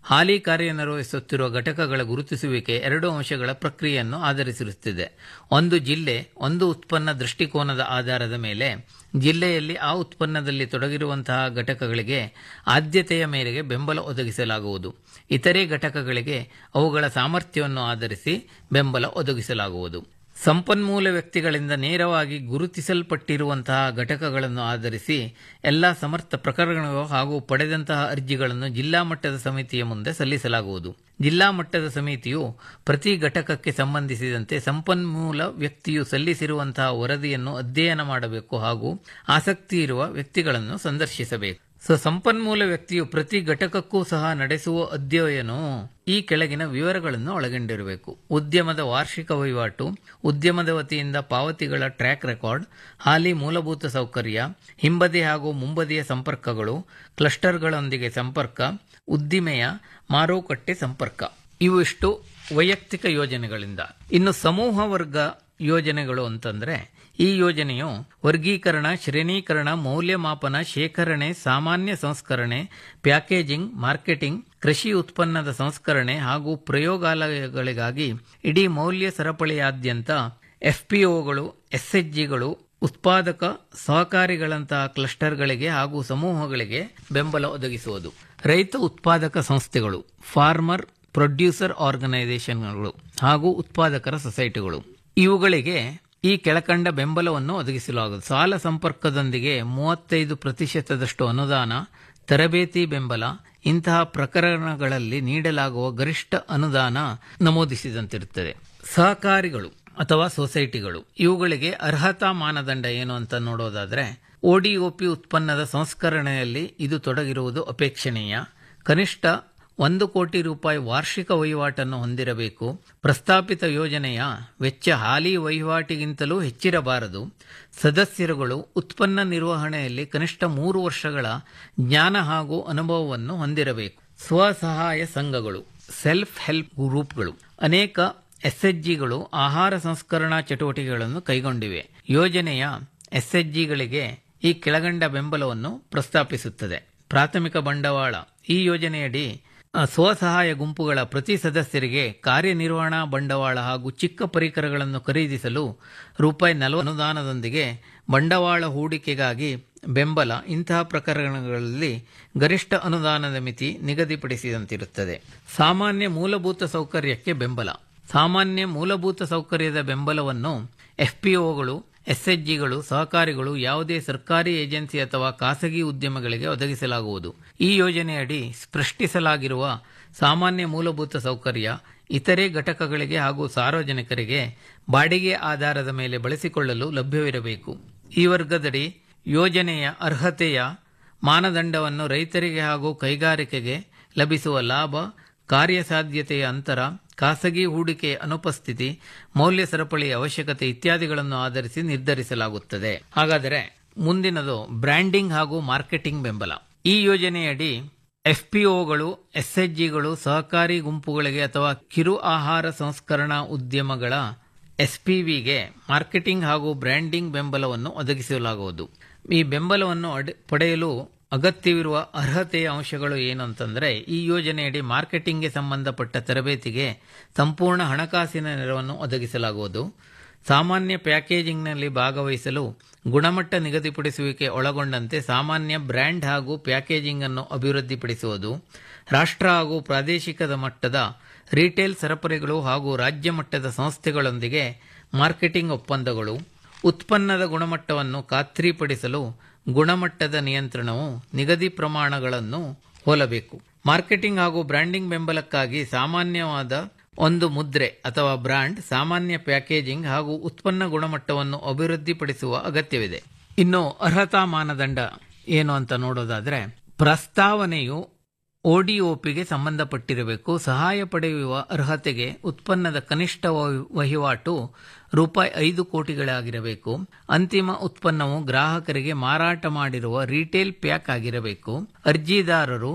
ಹಾಲಿ ಕಾರ್ಯನಿರ್ವಹಿಸುತ್ತಿರುವ ಘಟಕಗಳ ಗುರುತಿಸುವಿಕೆ ಎರಡು ಅಂಶಗಳ ಪ್ರಕ್ರಿಯೆಯನ್ನು ಆಧರಿಸಿರುತ್ತದೆ ಒಂದು ಜಿಲ್ಲೆ ಒಂದು ಉತ್ಪನ್ನ ದೃಷ್ಟಿಕೋನದ ಆಧಾರದ ಮೇಲೆ ಜಿಲ್ಲೆಯಲ್ಲಿ ಆ ಉತ್ಪನ್ನದಲ್ಲಿ ತೊಡಗಿರುವಂತಹ ಘಟಕಗಳಿಗೆ ಆದ್ಯತೆಯ ಮೇರೆಗೆ ಬೆಂಬಲ ಒದಗಿಸಲಾಗುವುದು ಇತರೆ ಘಟಕಗಳಿಗೆ ಅವುಗಳ ಸಾಮರ್ಥ್ಯವನ್ನು ಆಧರಿಸಿ ಬೆಂಬಲ ಒದಗಿಸಲಾಗುವುದು ಸಂಪನ್ಮೂಲ ವ್ಯಕ್ತಿಗಳಿಂದ ನೇರವಾಗಿ ಗುರುತಿಸಲ್ಪಟ್ಟಿರುವಂತಹ ಘಟಕಗಳನ್ನು ಆಧರಿಸಿ ಎಲ್ಲ ಸಮರ್ಥ ಪ್ರಕರಣಗಳು ಹಾಗೂ ಪಡೆದಂತಹ ಅರ್ಜಿಗಳನ್ನು ಜಿಲ್ಲಾ ಮಟ್ಟದ ಸಮಿತಿಯ ಮುಂದೆ ಸಲ್ಲಿಸಲಾಗುವುದು ಜಿಲ್ಲಾ ಮಟ್ಟದ ಸಮಿತಿಯು ಪ್ರತಿ ಘಟಕಕ್ಕೆ ಸಂಬಂಧಿಸಿದಂತೆ ಸಂಪನ್ಮೂಲ ವ್ಯಕ್ತಿಯು ಸಲ್ಲಿಸಿರುವಂತಹ ವರದಿಯನ್ನು ಅಧ್ಯಯನ ಮಾಡಬೇಕು ಹಾಗೂ ಆಸಕ್ತಿ ಇರುವ ವ್ಯಕ್ತಿಗಳನ್ನು ಸಂದರ್ಶಿಸಬೇಕು ಸೊ ಸಂಪನ್ಮೂಲ ವ್ಯಕ್ತಿಯು ಪ್ರತಿ ಘಟಕಕ್ಕೂ ಸಹ ನಡೆಸುವ ಅಧ್ಯಯನವು ಈ ಕೆಳಗಿನ ವಿವರಗಳನ್ನು ಒಳಗೊಂಡಿರಬೇಕು ಉದ್ಯಮದ ವಾರ್ಷಿಕ ವಹಿವಾಟು ಉದ್ಯಮದ ವತಿಯಿಂದ ಪಾವತಿಗಳ ಟ್ರ್ಯಾಕ್ ರೆಕಾರ್ಡ್ ಹಾಲಿ ಮೂಲಭೂತ ಸೌಕರ್ಯ ಹಿಂಬದಿ ಹಾಗೂ ಮುಂಬದಿಯ ಸಂಪರ್ಕಗಳು ಕ್ಲಸ್ಟರ್ಗಳೊಂದಿಗೆ ಸಂಪರ್ಕ ಉದ್ದಿಮೆಯ ಮಾರುಕಟ್ಟೆ ಸಂಪರ್ಕ ಇವಿಷ್ಟು ವೈಯಕ್ತಿಕ ಯೋಜನೆಗಳಿಂದ ಇನ್ನು ಸಮೂಹ ವರ್ಗ ಯೋಜನೆಗಳು ಅಂತಂದ್ರೆ ಈ ಯೋಜನೆಯು ವರ್ಗೀಕರಣ ಶ್ರೇಣೀಕರಣ ಮೌಲ್ಯಮಾಪನ ಶೇಖರಣೆ ಸಾಮಾನ್ಯ ಸಂಸ್ಕರಣೆ ಪ್ಯಾಕೇಜಿಂಗ್ ಮಾರ್ಕೆಟಿಂಗ್ ಕೃಷಿ ಉತ್ಪನ್ನದ ಸಂಸ್ಕರಣೆ ಹಾಗೂ ಪ್ರಯೋಗಾಲಯಗಳಿಗಾಗಿ ಇಡೀ ಮೌಲ್ಯ ಸರಪಳಿಯಾದ್ಯಂತ ಎಫ್ಪಿಒಗಳು ಎಸ್ಎಚ್ಜಿಗಳು ಉತ್ಪಾದಕ ಸಹಕಾರಿಗಳಂತಹ ಕ್ಲಸ್ಟರ್ಗಳಿಗೆ ಹಾಗೂ ಸಮೂಹಗಳಿಗೆ ಬೆಂಬಲ ಒದಗಿಸುವುದು ರೈತ ಉತ್ಪಾದಕ ಸಂಸ್ಥೆಗಳು ಫಾರ್ಮರ್ ಪ್ರೊಡ್ಯೂಸರ್ ಆರ್ಗನೈಸೇಷನ್ಗಳು ಹಾಗೂ ಉತ್ಪಾದಕರ ಸೊಸೈಟಿಗಳು ಇವುಗಳಿಗೆ ಈ ಕೆಳಕಂಡ ಬೆಂಬಲವನ್ನು ಒದಗಿಸಲಾಗುವುದು ಸಾಲ ಸಂಪರ್ಕದೊಂದಿಗೆ ಮೂವತ್ತೈದು ಪ್ರತಿಶತದಷ್ಟು ಅನುದಾನ ತರಬೇತಿ ಬೆಂಬಲ ಇಂತಹ ಪ್ರಕರಣಗಳಲ್ಲಿ ನೀಡಲಾಗುವ ಗರಿಷ್ಠ ಅನುದಾನ ನಮೂದಿಸಿದಂತಿರುತ್ತದೆ ಸಹಕಾರಿಗಳು ಅಥವಾ ಸೊಸೈಟಿಗಳು ಇವುಗಳಿಗೆ ಅರ್ಹತಾ ಮಾನದಂಡ ಏನು ಅಂತ ನೋಡೋದಾದ್ರೆ ಒಡಿಒಪಿ ಉತ್ಪನ್ನದ ಸಂಸ್ಕರಣೆಯಲ್ಲಿ ಇದು ತೊಡಗಿರುವುದು ಅಪೇಕ್ಷಣೀಯ ಕನಿಷ್ಠ ಒಂದು ಕೋಟಿ ರೂಪಾಯಿ ವಾರ್ಷಿಕ ವಹಿವಾಟನ್ನು ಹೊಂದಿರಬೇಕು ಪ್ರಸ್ತಾಪಿತ ಯೋಜನೆಯ ವೆಚ್ಚ ಹಾಲಿ ವಹಿವಾಟಿಗಿಂತಲೂ ಹೆಚ್ಚಿರಬಾರದು ಸದಸ್ಯರುಗಳು ಉತ್ಪನ್ನ ನಿರ್ವಹಣೆಯಲ್ಲಿ ಕನಿಷ್ಠ ಮೂರು ವರ್ಷಗಳ ಜ್ಞಾನ ಹಾಗೂ ಅನುಭವವನ್ನು ಹೊಂದಿರಬೇಕು ಸ್ವಸಹಾಯ ಸಂಘಗಳು ಸೆಲ್ಫ್ ಹೆಲ್ಪ್ ಗ್ರೂಪ್ಗಳು ಅನೇಕ ಎಸ್ಎಚ್ಜಿಗಳು ಆಹಾರ ಸಂಸ್ಕರಣಾ ಚಟುವಟಿಕೆಗಳನ್ನು ಕೈಗೊಂಡಿವೆ ಯೋಜನೆಯ ಎಸ್ಎಚ್ಜಿಗಳಿಗೆ ಈ ಕೆಳಗಂಡ ಬೆಂಬಲವನ್ನು ಪ್ರಸ್ತಾಪಿಸುತ್ತದೆ ಪ್ರಾಥಮಿಕ ಬಂಡವಾಳ ಈ ಯೋಜನೆಯಡಿ ಆ, ಸ್ವಸಹಾಯ ಗುಂಪುಗಳ ಪ್ರತಿ ಸದಸ್ಯರಿಗೆ ಕಾರ್ಯನಿರ್ವಹಣಾ ಬಂಡವಾಳ ಹಾಗೂ ಚಿಕ್ಕ ಪರಿಕರಗಳನ್ನು ಖರೀದಿಸಲು ರೂಪಾಯಿ ನಲವ ಅನುದಾನದೊಂದಿಗೆ ಬಂಡವಾಳ ಹೂಡಿಕೆಗಾಗಿ ಬೆಂಬಲ ಇಂತಹ ಪ್ರಕರಣಗಳಲ್ಲಿ ಗರಿಷ್ಠ ಅನುದಾನದ ಮಿತಿ ನಿಗದಿಪಡಿಸಿದಂತಿರುತ್ತದೆ ಸಾಮಾನ್ಯ ಮೂಲಭೂತ ಸೌಕರ್ಯಕ್ಕೆ ಬೆಂಬಲ ಸಾಮಾನ್ಯ ಮೂಲಭೂತ ಸೌಕರ್ಯದ ಬೆಂಬಲವನ್ನು ಎಫ್ಪಿಒಗಳು ಎಸ್ಎಚ್ಜಿಗಳು ಸಹಕಾರಿಗಳು ಯಾವುದೇ ಸರ್ಕಾರಿ ಏಜೆನ್ಸಿ ಅಥವಾ ಖಾಸಗಿ ಉದ್ಯಮಗಳಿಗೆ ಒದಗಿಸಲಾಗುವುದು ಈ ಯೋಜನೆಯಡಿ ಸ್ಪಷ್ಟಿಸಲಾಗಿರುವ ಸಾಮಾನ್ಯ ಮೂಲಭೂತ ಸೌಕರ್ಯ ಇತರೆ ಘಟಕಗಳಿಗೆ ಹಾಗೂ ಸಾರ್ವಜನಿಕರಿಗೆ ಬಾಡಿಗೆ ಆಧಾರದ ಮೇಲೆ ಬಳಸಿಕೊಳ್ಳಲು ಲಭ್ಯವಿರಬೇಕು ಈ ವರ್ಗದಡಿ ಯೋಜನೆಯ ಅರ್ಹತೆಯ ಮಾನದಂಡವನ್ನು ರೈತರಿಗೆ ಹಾಗೂ ಕೈಗಾರಿಕೆಗೆ ಲಭಿಸುವ ಲಾಭ ಕಾರ್ಯಸಾಧ್ಯತೆಯ ಅಂತರ ಖಾಸಗಿ ಹೂಡಿಕೆಯ ಅನುಪಸ್ಥಿತಿ ಮೌಲ್ಯ ಸರಪಳಿಯ ಅವಶ್ಯಕತೆ ಇತ್ಯಾದಿಗಳನ್ನು ಆಧರಿಸಿ ನಿರ್ಧರಿಸಲಾಗುತ್ತದೆ ಹಾಗಾದರೆ ಮುಂದಿನದು ಬ್ರ್ಯಾಂಡಿಂಗ್ ಹಾಗೂ ಮಾರ್ಕೆಟಿಂಗ್ ಬೆಂಬಲ ಈ ಯೋಜನೆಯಡಿ ಎಫ್ಪಿಒಗಳು ಎಸ್ಎಚ್ಜಿಗಳು ಸಹಕಾರಿ ಗುಂಪುಗಳಿಗೆ ಅಥವಾ ಕಿರು ಆಹಾರ ಸಂಸ್ಕರಣಾ ಉದ್ಯಮಗಳ ಎಸ್ಪಿವಿಗೆ ಮಾರ್ಕೆಟಿಂಗ್ ಹಾಗೂ ಬ್ರ್ಯಾಂಡಿಂಗ್ ಬೆಂಬಲವನ್ನು ಒದಗಿಸಲಾಗುವುದು ಈ ಬೆಂಬಲವನ್ನು ಅಡ್- ಪಡೆಯಲು ಅಗತ್ಯವಿರುವ ಅರ್ಹತೆಯ ಅಂಶಗಳು ಏನು ಅಂತಂದ್ರೆ ಈ ಯೋಜನೆಯಡಿ ಮಾರ್ಕೆಟಿಂಗ್ಗೆ ಸಂಬಂಧಪಟ್ಟ ತರಬೇತಿಗೆ ಸಂಪೂರ್ಣ ಹಣಕಾಸಿನ ನೆರವನ್ನು ಒದಗಿಸಲಾಗುವುದು ಸಾಮಾನ್ಯ ಪ್ಯಾಕೇಜಿಂಗ್ನಲ್ಲಿ ಭಾಗವಹಿಸಲು ಗುಣಮಟ್ಟ ನಿಗದಿಪಡಿಸುವಿಕೆ ಒಳಗೊಂಡಂತೆ ಸಾಮಾನ್ಯ ಬ್ರ್ಯಾಂಡ್ ಹಾಗೂ ಪ್ಯಾಕೇಜಿಂಗ್ ಅನ್ನು ಅಭಿವೃದ್ಧಿಪಡಿಸುವುದು ರಾಷ್ಟ್ರ ಹಾಗೂ ಪ್ರಾದೇಶಿಕದ ಮಟ್ಟದ ರಿಟೇಲ್ ಸರಪಳಿಗಳು ಹಾಗೂ ರಾಜ್ಯ ಮಟ್ಟದ ಸಂಸ್ಥೆಗಳೊಂದಿಗೆ ಮಾರ್ಕೆಟಿಂಗ್ ಒಪ್ಪಂದಗಳು ಉತ್ಪನ್ನದ ಗುಣಮಟ್ಟವನ್ನು ಖಾತ್ರಿಪಡಿಸಲು ಗುಣಮಟ್ಟದ ನಿಯಂತ್ರಣವು ನಿಗದಿ ಪ್ರಮಾಣಗಳನ್ನು ಹೋಲಬೇಕು ಮಾರ್ಕೆಟಿಂಗ್ ಹಾಗೂ ಬ್ರ್ಯಾಂಡಿಂಗ್ ಬೆಂಬಲಕ್ಕಾಗಿ ಸಾಮಾನ್ಯವಾದ ಒಂದು ಮುದ್ರೆ ಅಥವಾ ಬ್ರಾಂಡ್ ಸಾಮಾನ್ಯ ಪ್ಯಾಕೇಜಿಂಗ್ ಹಾಗೂ ಉತ್ಪನ್ನ ಗುಣಮಟ್ಟವನ್ನು ಅಭಿವೃದ್ಧಿಪಡಿಸುವ ಅಗತ್ಯವಿದೆ ಇನ್ನು ಅರ್ಹತಾ ಮಾನದಂಡ ಏನು ಅಂತ ನೋಡೋದಾದ್ರೆ ಪ್ರಸ್ತಾವನೆಯು ಒಡಿಒಪಿಗೆ ಸಂಬಂಧಪಟ್ಟಿರಬೇಕು ಸಹಾಯ ಪಡೆಯುವ ಅರ್ಹತೆಗೆ ಉತ್ಪನ್ನದ ಕನಿಷ್ಠ ವಹಿ- ವಹಿವಾಟು ರೂಪಾಯಿ ಐದು ಕೋಟಿಗಳಾಗಿರಬೇಕು ಅಂತಿಮ ಉತ್ಪನ್ನವು ಗ್ರಾಹಕರಿಗೆ ಮಾರಾಟ ಮಾಡಿರುವ ರಿಟೇಲ್ ಪ್ಯಾಕ್ ಆಗಿರಬೇಕು ಅರ್ಜಿದಾರರು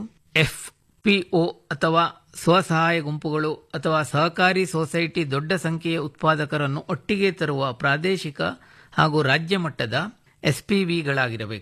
ಎಫ್ಪಿಒ ಅಥವಾ ಸ್ವಸಹಾಯ ಗುಂಪುಗಳು ಅಥವಾ ಸಹಕಾರಿ ಸೊಸೈಟಿ ದೊಡ್ಡ ಸಂಖ್ಯೆಯ ಉತ್ಪಾದಕರನ್ನು ಒಟ್ಟಿಗೆ ತರುವ ಪ್ರಾದೇಶಿಕ ಹಾಗೂ ರಾಜ್ಯ ಮಟ್ಟದ ಎಸ್ಪಿವಿಗಳಾಗಿರಬೇಕು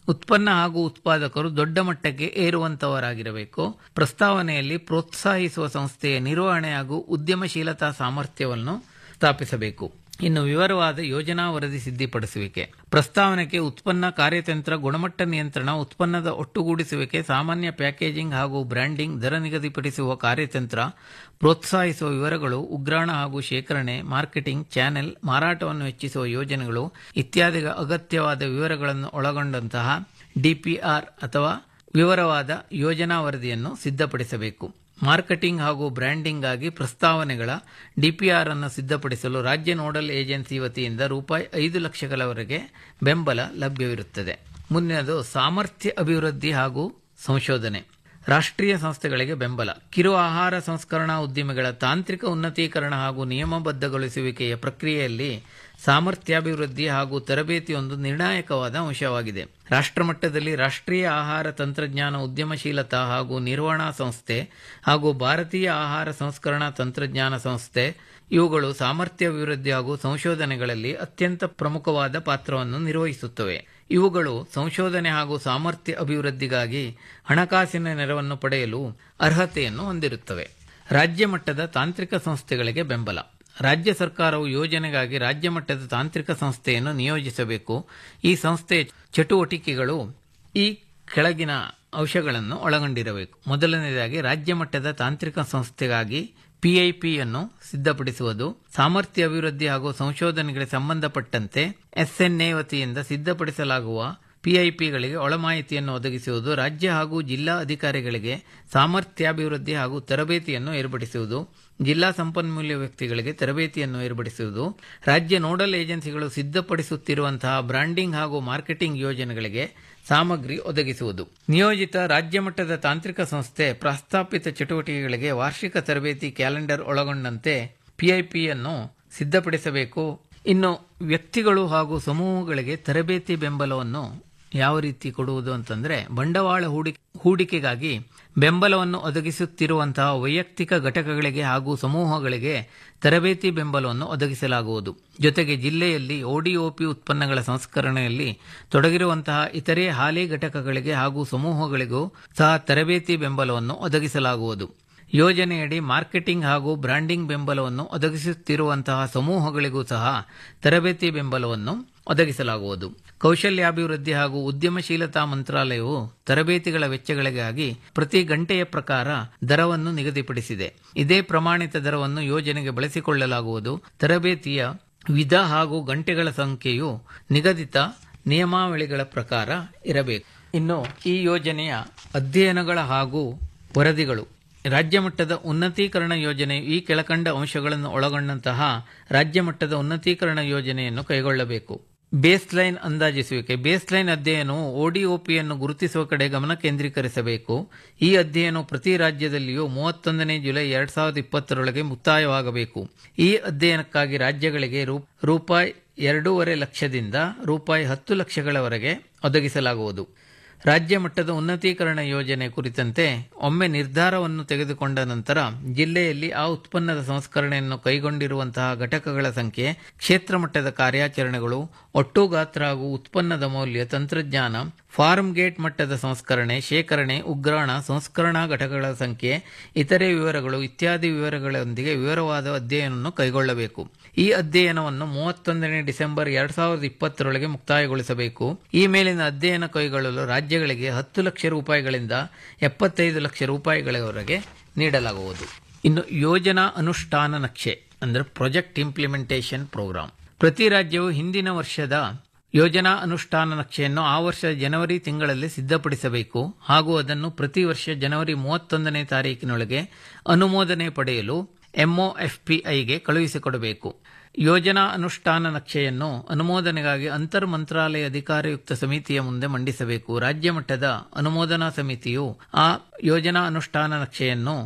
ಉತ್ಪನ್ನ ಹಾಗೂ ಉತ್ಪಾದಕರು ದೊಡ್ಡ ಮಟ್ಟಕ್ಕೆ ಏರುವಂತವರಾಗಿರಬೇಕು ಪ್ರಸ್ತಾವನೆಯಲ್ಲಿ ಪ್ರೋತ್ಸಾಹಿಸುವ ಸಂಸ್ಥೆಯ ನಿರ್ವಹಣೆ ಹಾಗೂ ಉದ್ಯಮಶೀಲತಾ ಸಾಮರ್ಥ್ಯವನ್ನು ಸ್ಥಾಪಿಸಬೇಕು ಇನ್ನು ವಿವರವಾದ ಯೋಜನಾ ವರದಿ ಸಿದ್ಧಪಡಿಸುವಿಕೆ ಪ್ರಸ್ತಾವನೆಗೆ ಉತ್ಪನ್ನ ಕಾರ್ಯತಂತ್ರ ಗುಣಮಟ್ಟ ನಿಯಂತ್ರಣ ಉತ್ಪನ್ನದ ಒಟ್ಟುಗೂಡಿಸುವಿಕೆ ಸಾಮಾನ್ಯ ಪ್ಯಾಕೇಜಿಂಗ್ ಹಾಗೂ ಬ್ರ್ಯಾಂಡಿಂಗ್ ದರ ನಿಗದಿಪಡಿಸುವ ಕಾರ್ಯತಂತ್ರ ಪ್ರೋತ್ಸಾಹಿಸುವ ವಿವರಗಳು ಉಗ್ರಾಣ ಹಾಗೂ ಶೇಖರಣೆ ಮಾರ್ಕೆಟಿಂಗ್ ಚಾನೆಲ್ ಮಾರಾಟವನ್ನು ಹೆಚ್ಚಿಸುವ ಯೋಜನೆಗಳು ಇತ್ಯಾದಿ ಅಗತ್ಯವಾದ ವಿವರಗಳನ್ನು ಒಳಗೊಂಡಂತಹ ಡಿಪಿಆರ್ ಅಥವಾ ವಿವರವಾದ ಯೋಜನಾ ವರದಿಯನ್ನು ಸಿದ್ಧಪಡಿಸಬೇಕು ಮಾರ್ಕೆಟಿಂಗ್ ಹಾಗೂ ಬ್ರ್ಯಾಂಡಿಂಗ್ ಆಗಿ ಪ್ರಸ್ತಾವನೆಗಳ ಡಿಪಿಆರ್ ಅನ್ನು ಸಿದ್ಧಪಡಿಸಲು ರಾಜ್ಯ ನೋಡಲ್ ಏಜೆನ್ಸಿ ವತಿಯಿಂದ ರೂಪಾಯಿ ಐದು ಲಕ್ಷಗಳವರೆಗೆ ಬೆಂಬಲ ಲಭ್ಯವಿರುತ್ತದೆ ಮುಂದಿನದು ಸಾಮರ್ಥ್ಯ ಅಭಿವೃದ್ಧಿ ಹಾಗೂ ಸಂಶೋಧನೆ ರಾಷ್ಟ್ರೀಯ ಸಂಸ್ಥೆಗಳಿಗೆ ಬೆಂಬಲ ಕಿರು ಆಹಾರ ಸಂಸ್ಕರಣಾ ಉದ್ದಿಮೆಗಳ ತಾಂತ್ರಿಕ ಉನ್ನತೀಕರಣ ಹಾಗೂ ನಿಯಮಬದ್ಧಗೊಳಿಸುವಿಕೆಯ ಪ್ರಕ್ರಿಯೆಯಲ್ಲಿ ಸಾಮರ್ಥ್ಯಾಭಿವೃದ್ಧಿ ಹಾಗೂ ತರಬೇತಿ ಒಂದು ನಿರ್ಣಾಯಕವಾದ ಅಂಶವಾಗಿದೆ ರಾಷ್ಟ್ರಮಟ್ಟದಲ್ಲಿ ರಾಷ್ಟ್ರೀಯ ಆಹಾರ ತಂತ್ರಜ್ಞಾನ ಉದ್ಯಮಶೀಲತಾ ಹಾಗೂ ನಿರ್ವಹಣಾ ಸಂಸ್ಥೆ ಹಾಗೂ ಭಾರತೀಯ ಆಹಾರ ಸಂಸ್ಕರಣಾ ತಂತ್ರಜ್ಞಾನ ಸಂಸ್ಥೆ ಇವುಗಳು ಸಾಮರ್ಥ್ಯ ಅಭಿವೃದ್ಧಿ ಹಾಗೂ ಸಂಶೋಧನೆಗಳಲ್ಲಿ ಅತ್ಯಂತ ಪ್ರಮುಖವಾದ ಪಾತ್ರವನ್ನು ನಿರ್ವಹಿಸುತ್ತವೆ ಇವುಗಳು ಸಂಶೋಧನೆ ಹಾಗೂ ಸಾಮರ್ಥ್ಯ ಅಭಿವೃದ್ಧಿಗಾಗಿ ಹಣಕಾಸಿನ ನೆರವನ್ನು ಪಡೆಯಲು ಅರ್ಹತೆಯನ್ನು ಹೊಂದಿರುತ್ತವೆ ರಾಜ್ಯ ಮಟ್ಟದ ತಾಂತ್ರಿಕ ಸಂಸ್ಥೆಗಳಿಗೆ ಬೆಂಬಲ ರಾಜ್ಯ ಸರ್ಕಾರವು ಯೋಜನೆಗಾಗಿ ರಾಜ್ಯ ಮಟ್ಟದ ತಾಂತ್ರಿಕ ಸಂಸ್ಥೆಯನ್ನು ನಿಯೋಜಿಸಬೇಕು ಈ ಸಂಸ್ಥೆಯ ಚಟುವಟಿಕೆಗಳು ಈ ಕೆಳಗಿನ ಅಂಶಗಳನ್ನು ಒಳಗೊಂಡಿರಬೇಕು ಮೊದಲನೇದಾಗಿ ರಾಜ್ಯ ಮಟ್ಟದ ತಾಂತ್ರಿಕ ಸಂಸ್ಥೆಗಾಗಿ ಪಿಐಪಿಯನ್ನು ಸಿದ್ಧಪಡಿಸುವುದು ಸಾಮರ್ಥ್ಯ ಅಭಿವೃದ್ಧಿ ಹಾಗೂ ಸಂಶೋಧನೆಗಳಿಗೆ ಸಂಬಂಧಪಟ್ಟಂತೆ ಎಸ್ಎನ್ಎ ವತಿಯಿಂದ ಸಿದ್ಧಪಡಿಸಲಾಗುವ ಪಿಐಪಿಗಳಿಗೆ ಒಳಮಾಹಿತಿಯನ್ನು ಒದಗಿಸುವುದು ರಾಜ್ಯ ಹಾಗೂ ಜಿಲ್ಲಾ ಅಧಿಕಾರಿಗಳಿಗೆ ಸಾಮರ್ಥ್ಯಾಭಿವೃದ್ಧಿ ಹಾಗೂ ತರಬೇತಿಯನ್ನು ಏರ್ಪಡಿಸುವುದು ಜಿಲ್ಲಾ ಸಂಪನ್ಮೂಲ ವ್ಯಕ್ತಿಗಳಿಗೆ ತರಬೇತಿಯನ್ನು ಏರ್ಪಡಿಸುವುದು ರಾಜ್ಯ ನೋಡಲ್ ಏಜೆನ್ಸಿಗಳು ಸಿದ್ಧಪಡಿಸುತ್ತಿರುವಂತಹ ಬ್ರಾಂಡಿಂಗ್ ಹಾಗೂ ಮಾರ್ಕೆಟಿಂಗ್ ಯೋಜನೆಗಳಿಗೆ ಸಾಮಗ್ರಿ ಒದಗಿಸುವುದು ನಿಯೋಜಿತ ರಾಜ್ಯ ಮಟ್ಟದ ತಾಂತ್ರಿಕ ಸಂಸ್ಥೆ ಪ್ರಸ್ತಾಪಿತ ಚಟುವಟಿಕೆಗಳಿಗೆ ವಾರ್ಷಿಕ ತರಬೇತಿ ಕ್ಯಾಲೆಂಡರ್ ಒಳಗೊಂಡಂತೆ ಪಿಐಪಿಯನ್ನು ಸಿದ್ಧಪಡಿಸಬೇಕು ಇನ್ನು ವ್ಯಕ್ತಿಗಳು ಹಾಗೂ ಸಮೂಹಗಳಿಗೆ ತರಬೇತಿ ಬೆಂಬಲವನ್ನು ಯಾವ ರೀತಿ ಕೊಡುವುದು ಅಂತಂದ್ರೆ ಬಂಡವಾಳ ಹೂಡಿ ಹೂಡಿಕೆಗಾಗಿ ಬೆಂಬಲವನ್ನು ಒದಗಿಸುತ್ತಿರುವಂತಹ ವೈಯಕ್ತಿಕ ಘಟಕಗಳಿಗೆ ಹಾಗೂ ಸಮೂಹಗಳಿಗೆ ತರಬೇತಿ ಬೆಂಬಲವನ್ನು ಒದಗಿಸಲಾಗುವುದು ಜೊತೆಗೆ ಜಿಲ್ಲೆಯಲ್ಲಿ ಒಡಿಒಪಿ ಉತ್ಪನ್ನಗಳ ಸಂಸ್ಕರಣೆಯಲ್ಲಿ ತೊಡಗಿರುವಂತಹ ಇತರೆ ಹಾಲಿ ಘಟಕಗಳಿಗೆ ಹಾಗೂ ಸಮೂಹಗಳಿಗೂ ಸಹ ತರಬೇತಿ ಬೆಂಬಲವನ್ನು ಒದಗಿಸಲಾಗುವುದು ಯೋಜನೆಯಡಿ ಮಾರ್ಕೆಟಿಂಗ್ ಹಾಗೂ ಬ್ರಾಂಡಿಂಗ್ ಬೆಂಬಲವನ್ನು ಒದಗಿಸುತ್ತಿರುವಂತಹ ಸಮೂಹಗಳಿಗೂ ಸಹ ತರಬೇತಿ ಬೆಂಬಲವನ್ನು ಒದಗಿಸಲಾಗುವುದು ಕೌಶಲ್ಯಾಭಿವೃದ್ಧಿ ಹಾಗೂ ಉದ್ಯಮಶೀಲತಾ ಮಂತ್ರಾಲಯವು ತರಬೇತಿಗಳ ವೆಚ್ಚಗಳಿಗಾಗಿ ಪ್ರತಿ ಗಂಟೆಯ ಪ್ರಕಾರ ದರವನ್ನು ನಿಗದಿಪಡಿಸಿದೆ ಇದೇ ಪ್ರಮಾಣಿತ ದರವನ್ನು ಯೋಜನೆಗೆ ಬಳಸಿಕೊಳ್ಳಲಾಗುವುದು ತರಬೇತಿಯ ವಿಧ ಹಾಗೂ ಗಂಟೆಗಳ ಸಂಖ್ಯೆಯು ನಿಗದಿತ ನಿಯಮಾವಳಿಗಳ ಪ್ರಕಾರ ಇರಬೇಕು ಇನ್ನು ಈ ಯೋಜನೆಯ ಅಧ್ಯಯನಗಳ ಹಾಗೂ ವರದಿಗಳು ರಾಜ್ಯ ಮಟ್ಟದ ಉನ್ನತೀಕರಣ ಯೋಜನೆ ಈ ಕೆಳಕಂಡ ಅಂಶಗಳನ್ನು ಒಳಗೊಂಡಂತಹ ರಾಜ್ಯ ಮಟ್ಟದ ಉನ್ನತೀಕರಣ ಯೋಜನೆಯನ್ನು ಕೈಗೊಳ್ಳಬೇಕು ಬೇಸ್ ಲೈನ್ ಅಂದಾಜಿಸುವಿಕೆ ಬೇಸ್ ಲೈನ್ ಅಧ್ಯಯನವು ಒಡಿಒಪಿಯನ್ನು ಗುರುತಿಸುವ ಕಡೆ ಗಮನ ಕೇಂದ್ರೀಕರಿಸಬೇಕು ಈ ಅಧ್ಯಯನವು ಪ್ರತಿ ರಾಜ್ಯದಲ್ಲಿಯೂ ಮೂವತ್ತೊಂದನೇ ಜುಲೈ ಎರಡ್ ಸಾವಿರದ ಇಪ್ಪತ್ತರೊಳಗೆ ಮುಕ್ತಾಯವಾಗಬೇಕು ಈ ಅಧ್ಯಯನಕ್ಕಾಗಿ ರಾಜ್ಯಗಳಿಗೆ ರೂಪಾಯಿ ಎರಡೂವರೆ ಲಕ್ಷದಿಂದ ರೂಪಾಯಿ ಹತ್ತು ಲಕ್ಷಗಳವರೆಗೆ ಒದಗಿಸಲಾಗುವುದು ರಾಜ್ಯ ಮಟ್ಟದ ಉನ್ನತೀಕರಣ ಯೋಜನೆ ಕುರಿತಂತೆ ಒಮ್ಮೆ ನಿರ್ಧಾರವನ್ನು ತೆಗೆದುಕೊಂಡ ನಂತರ ಜಿಲ್ಲೆಯಲ್ಲಿ ಆ ಉತ್ಪನ್ನದ ಸಂಸ್ಕರಣೆಯನ್ನು ಕೈಗೊಂಡಿರುವಂತಹ ಘಟಕಗಳ ಸಂಖ್ಯೆ ಕ್ಷೇತ್ರ ಮಟ್ಟದ ಕಾರ್ಯಾಚರಣೆಗಳು ಒಟ್ಟು ಗಾತ್ರ ಹಾಗೂ ಉತ್ಪನ್ನದ ಮೌಲ್ಯ ತಂತ್ರಜ್ಞಾನ ಫಾರ್ಮ್ ಗೇಟ್ ಮಟ್ಟದ ಸಂಸ್ಕರಣೆ ಶೇಖರಣೆ ಉಗ್ರಾಣ ಸಂಸ್ಕರಣಾ ಘಟಕಗಳ ಸಂಖ್ಯೆ ಇತರೆ ವಿವರಗಳು ಇತ್ಯಾದಿ ವಿವರಗಳೊಂದಿಗೆ ವಿವರವಾದ ಅಧ್ಯಯನವನ್ನು ಕೈಗೊಳ್ಳಬೇಕು ಈ ಅಧ್ಯಯನವನ್ನು ಮೂವತ್ತೊಂದನೇ ಡಿಸೆಂಬರ್ ಎರಡ್ ಸಾವಿರದ ಇಪ್ಪತ್ತರೊಳಗೆ ಮುಕ್ತಾಯಗೊಳಿಸಬೇಕು ಈ ಮೇಲಿನ ಅಧ್ಯಯನ ಕೈಗೊಳ್ಳಲು ರಾಜ್ಯಗಳಿಗೆ ಹತ್ತು ಲಕ್ಷ ರೂಪಾಯಿಗಳಿಂದ ಎಪ್ಪತ್ತೈದು ಲಕ್ಷ ರೂಪಾಯಿಗಳವರೆಗೆ ನೀಡಲಾಗುವುದು ಇನ್ನು ಯೋಜನಾ ಅನುಷ್ಠಾನ ನಕ್ಷೆ ಅಂದರೆ ಪ್ರಾಜೆಕ್ಟ್ ಇಂಪ್ಲಿಮೆಂಟೇಷನ್ ಪ್ರೋಗ್ರಾಂ ಪ್ರತಿ ರಾಜ್ಯವು ಹಿಂದಿನ ವರ್ಷದ ಯೋಜನಾ ಅನುಷ್ಠಾನ ನಕ್ಷೆಯನ್ನು ಆ ವರ್ಷದ ಜನವರಿ ತಿಂಗಳಲ್ಲಿ ಸಿದ್ಧಪಡಿಸಬೇಕು ಹಾಗೂ ಅದನ್ನು ಪ್ರತಿ ವರ್ಷ ಜನವರಿ ಮೂವತ್ತೊಂದನೇ ತಾರೀಕಿನೊಳಗೆ ಅನುಮೋದನೆ ಪಡೆಯಲು ಎಂಒಎಫ್ಪಿಐಗೆ ಕಳುಹಿಸಿಕೊಡಬೇಕು ಯೋಜನಾ ಅನುಷ್ಠಾನ ನಕ್ಷೆಯನ್ನು ಅನುಮೋದನೆಗಾಗಿ ಅಂತರ್ ಮಂತ್ರಾಲಯ ಅಧಿಕಾರಯುಕ್ತ ಸಮಿತಿಯ ಮುಂದೆ ಮಂಡಿಸಬೇಕು ರಾಜ್ಯ ಮಟ್ಟದ ಅನುಮೋದನಾ ಸಮಿತಿಯು ಆ ಯೋಜನಾ ಅನುಷ್ಠಾನ ನಕ್ಷೆಯನ್ನು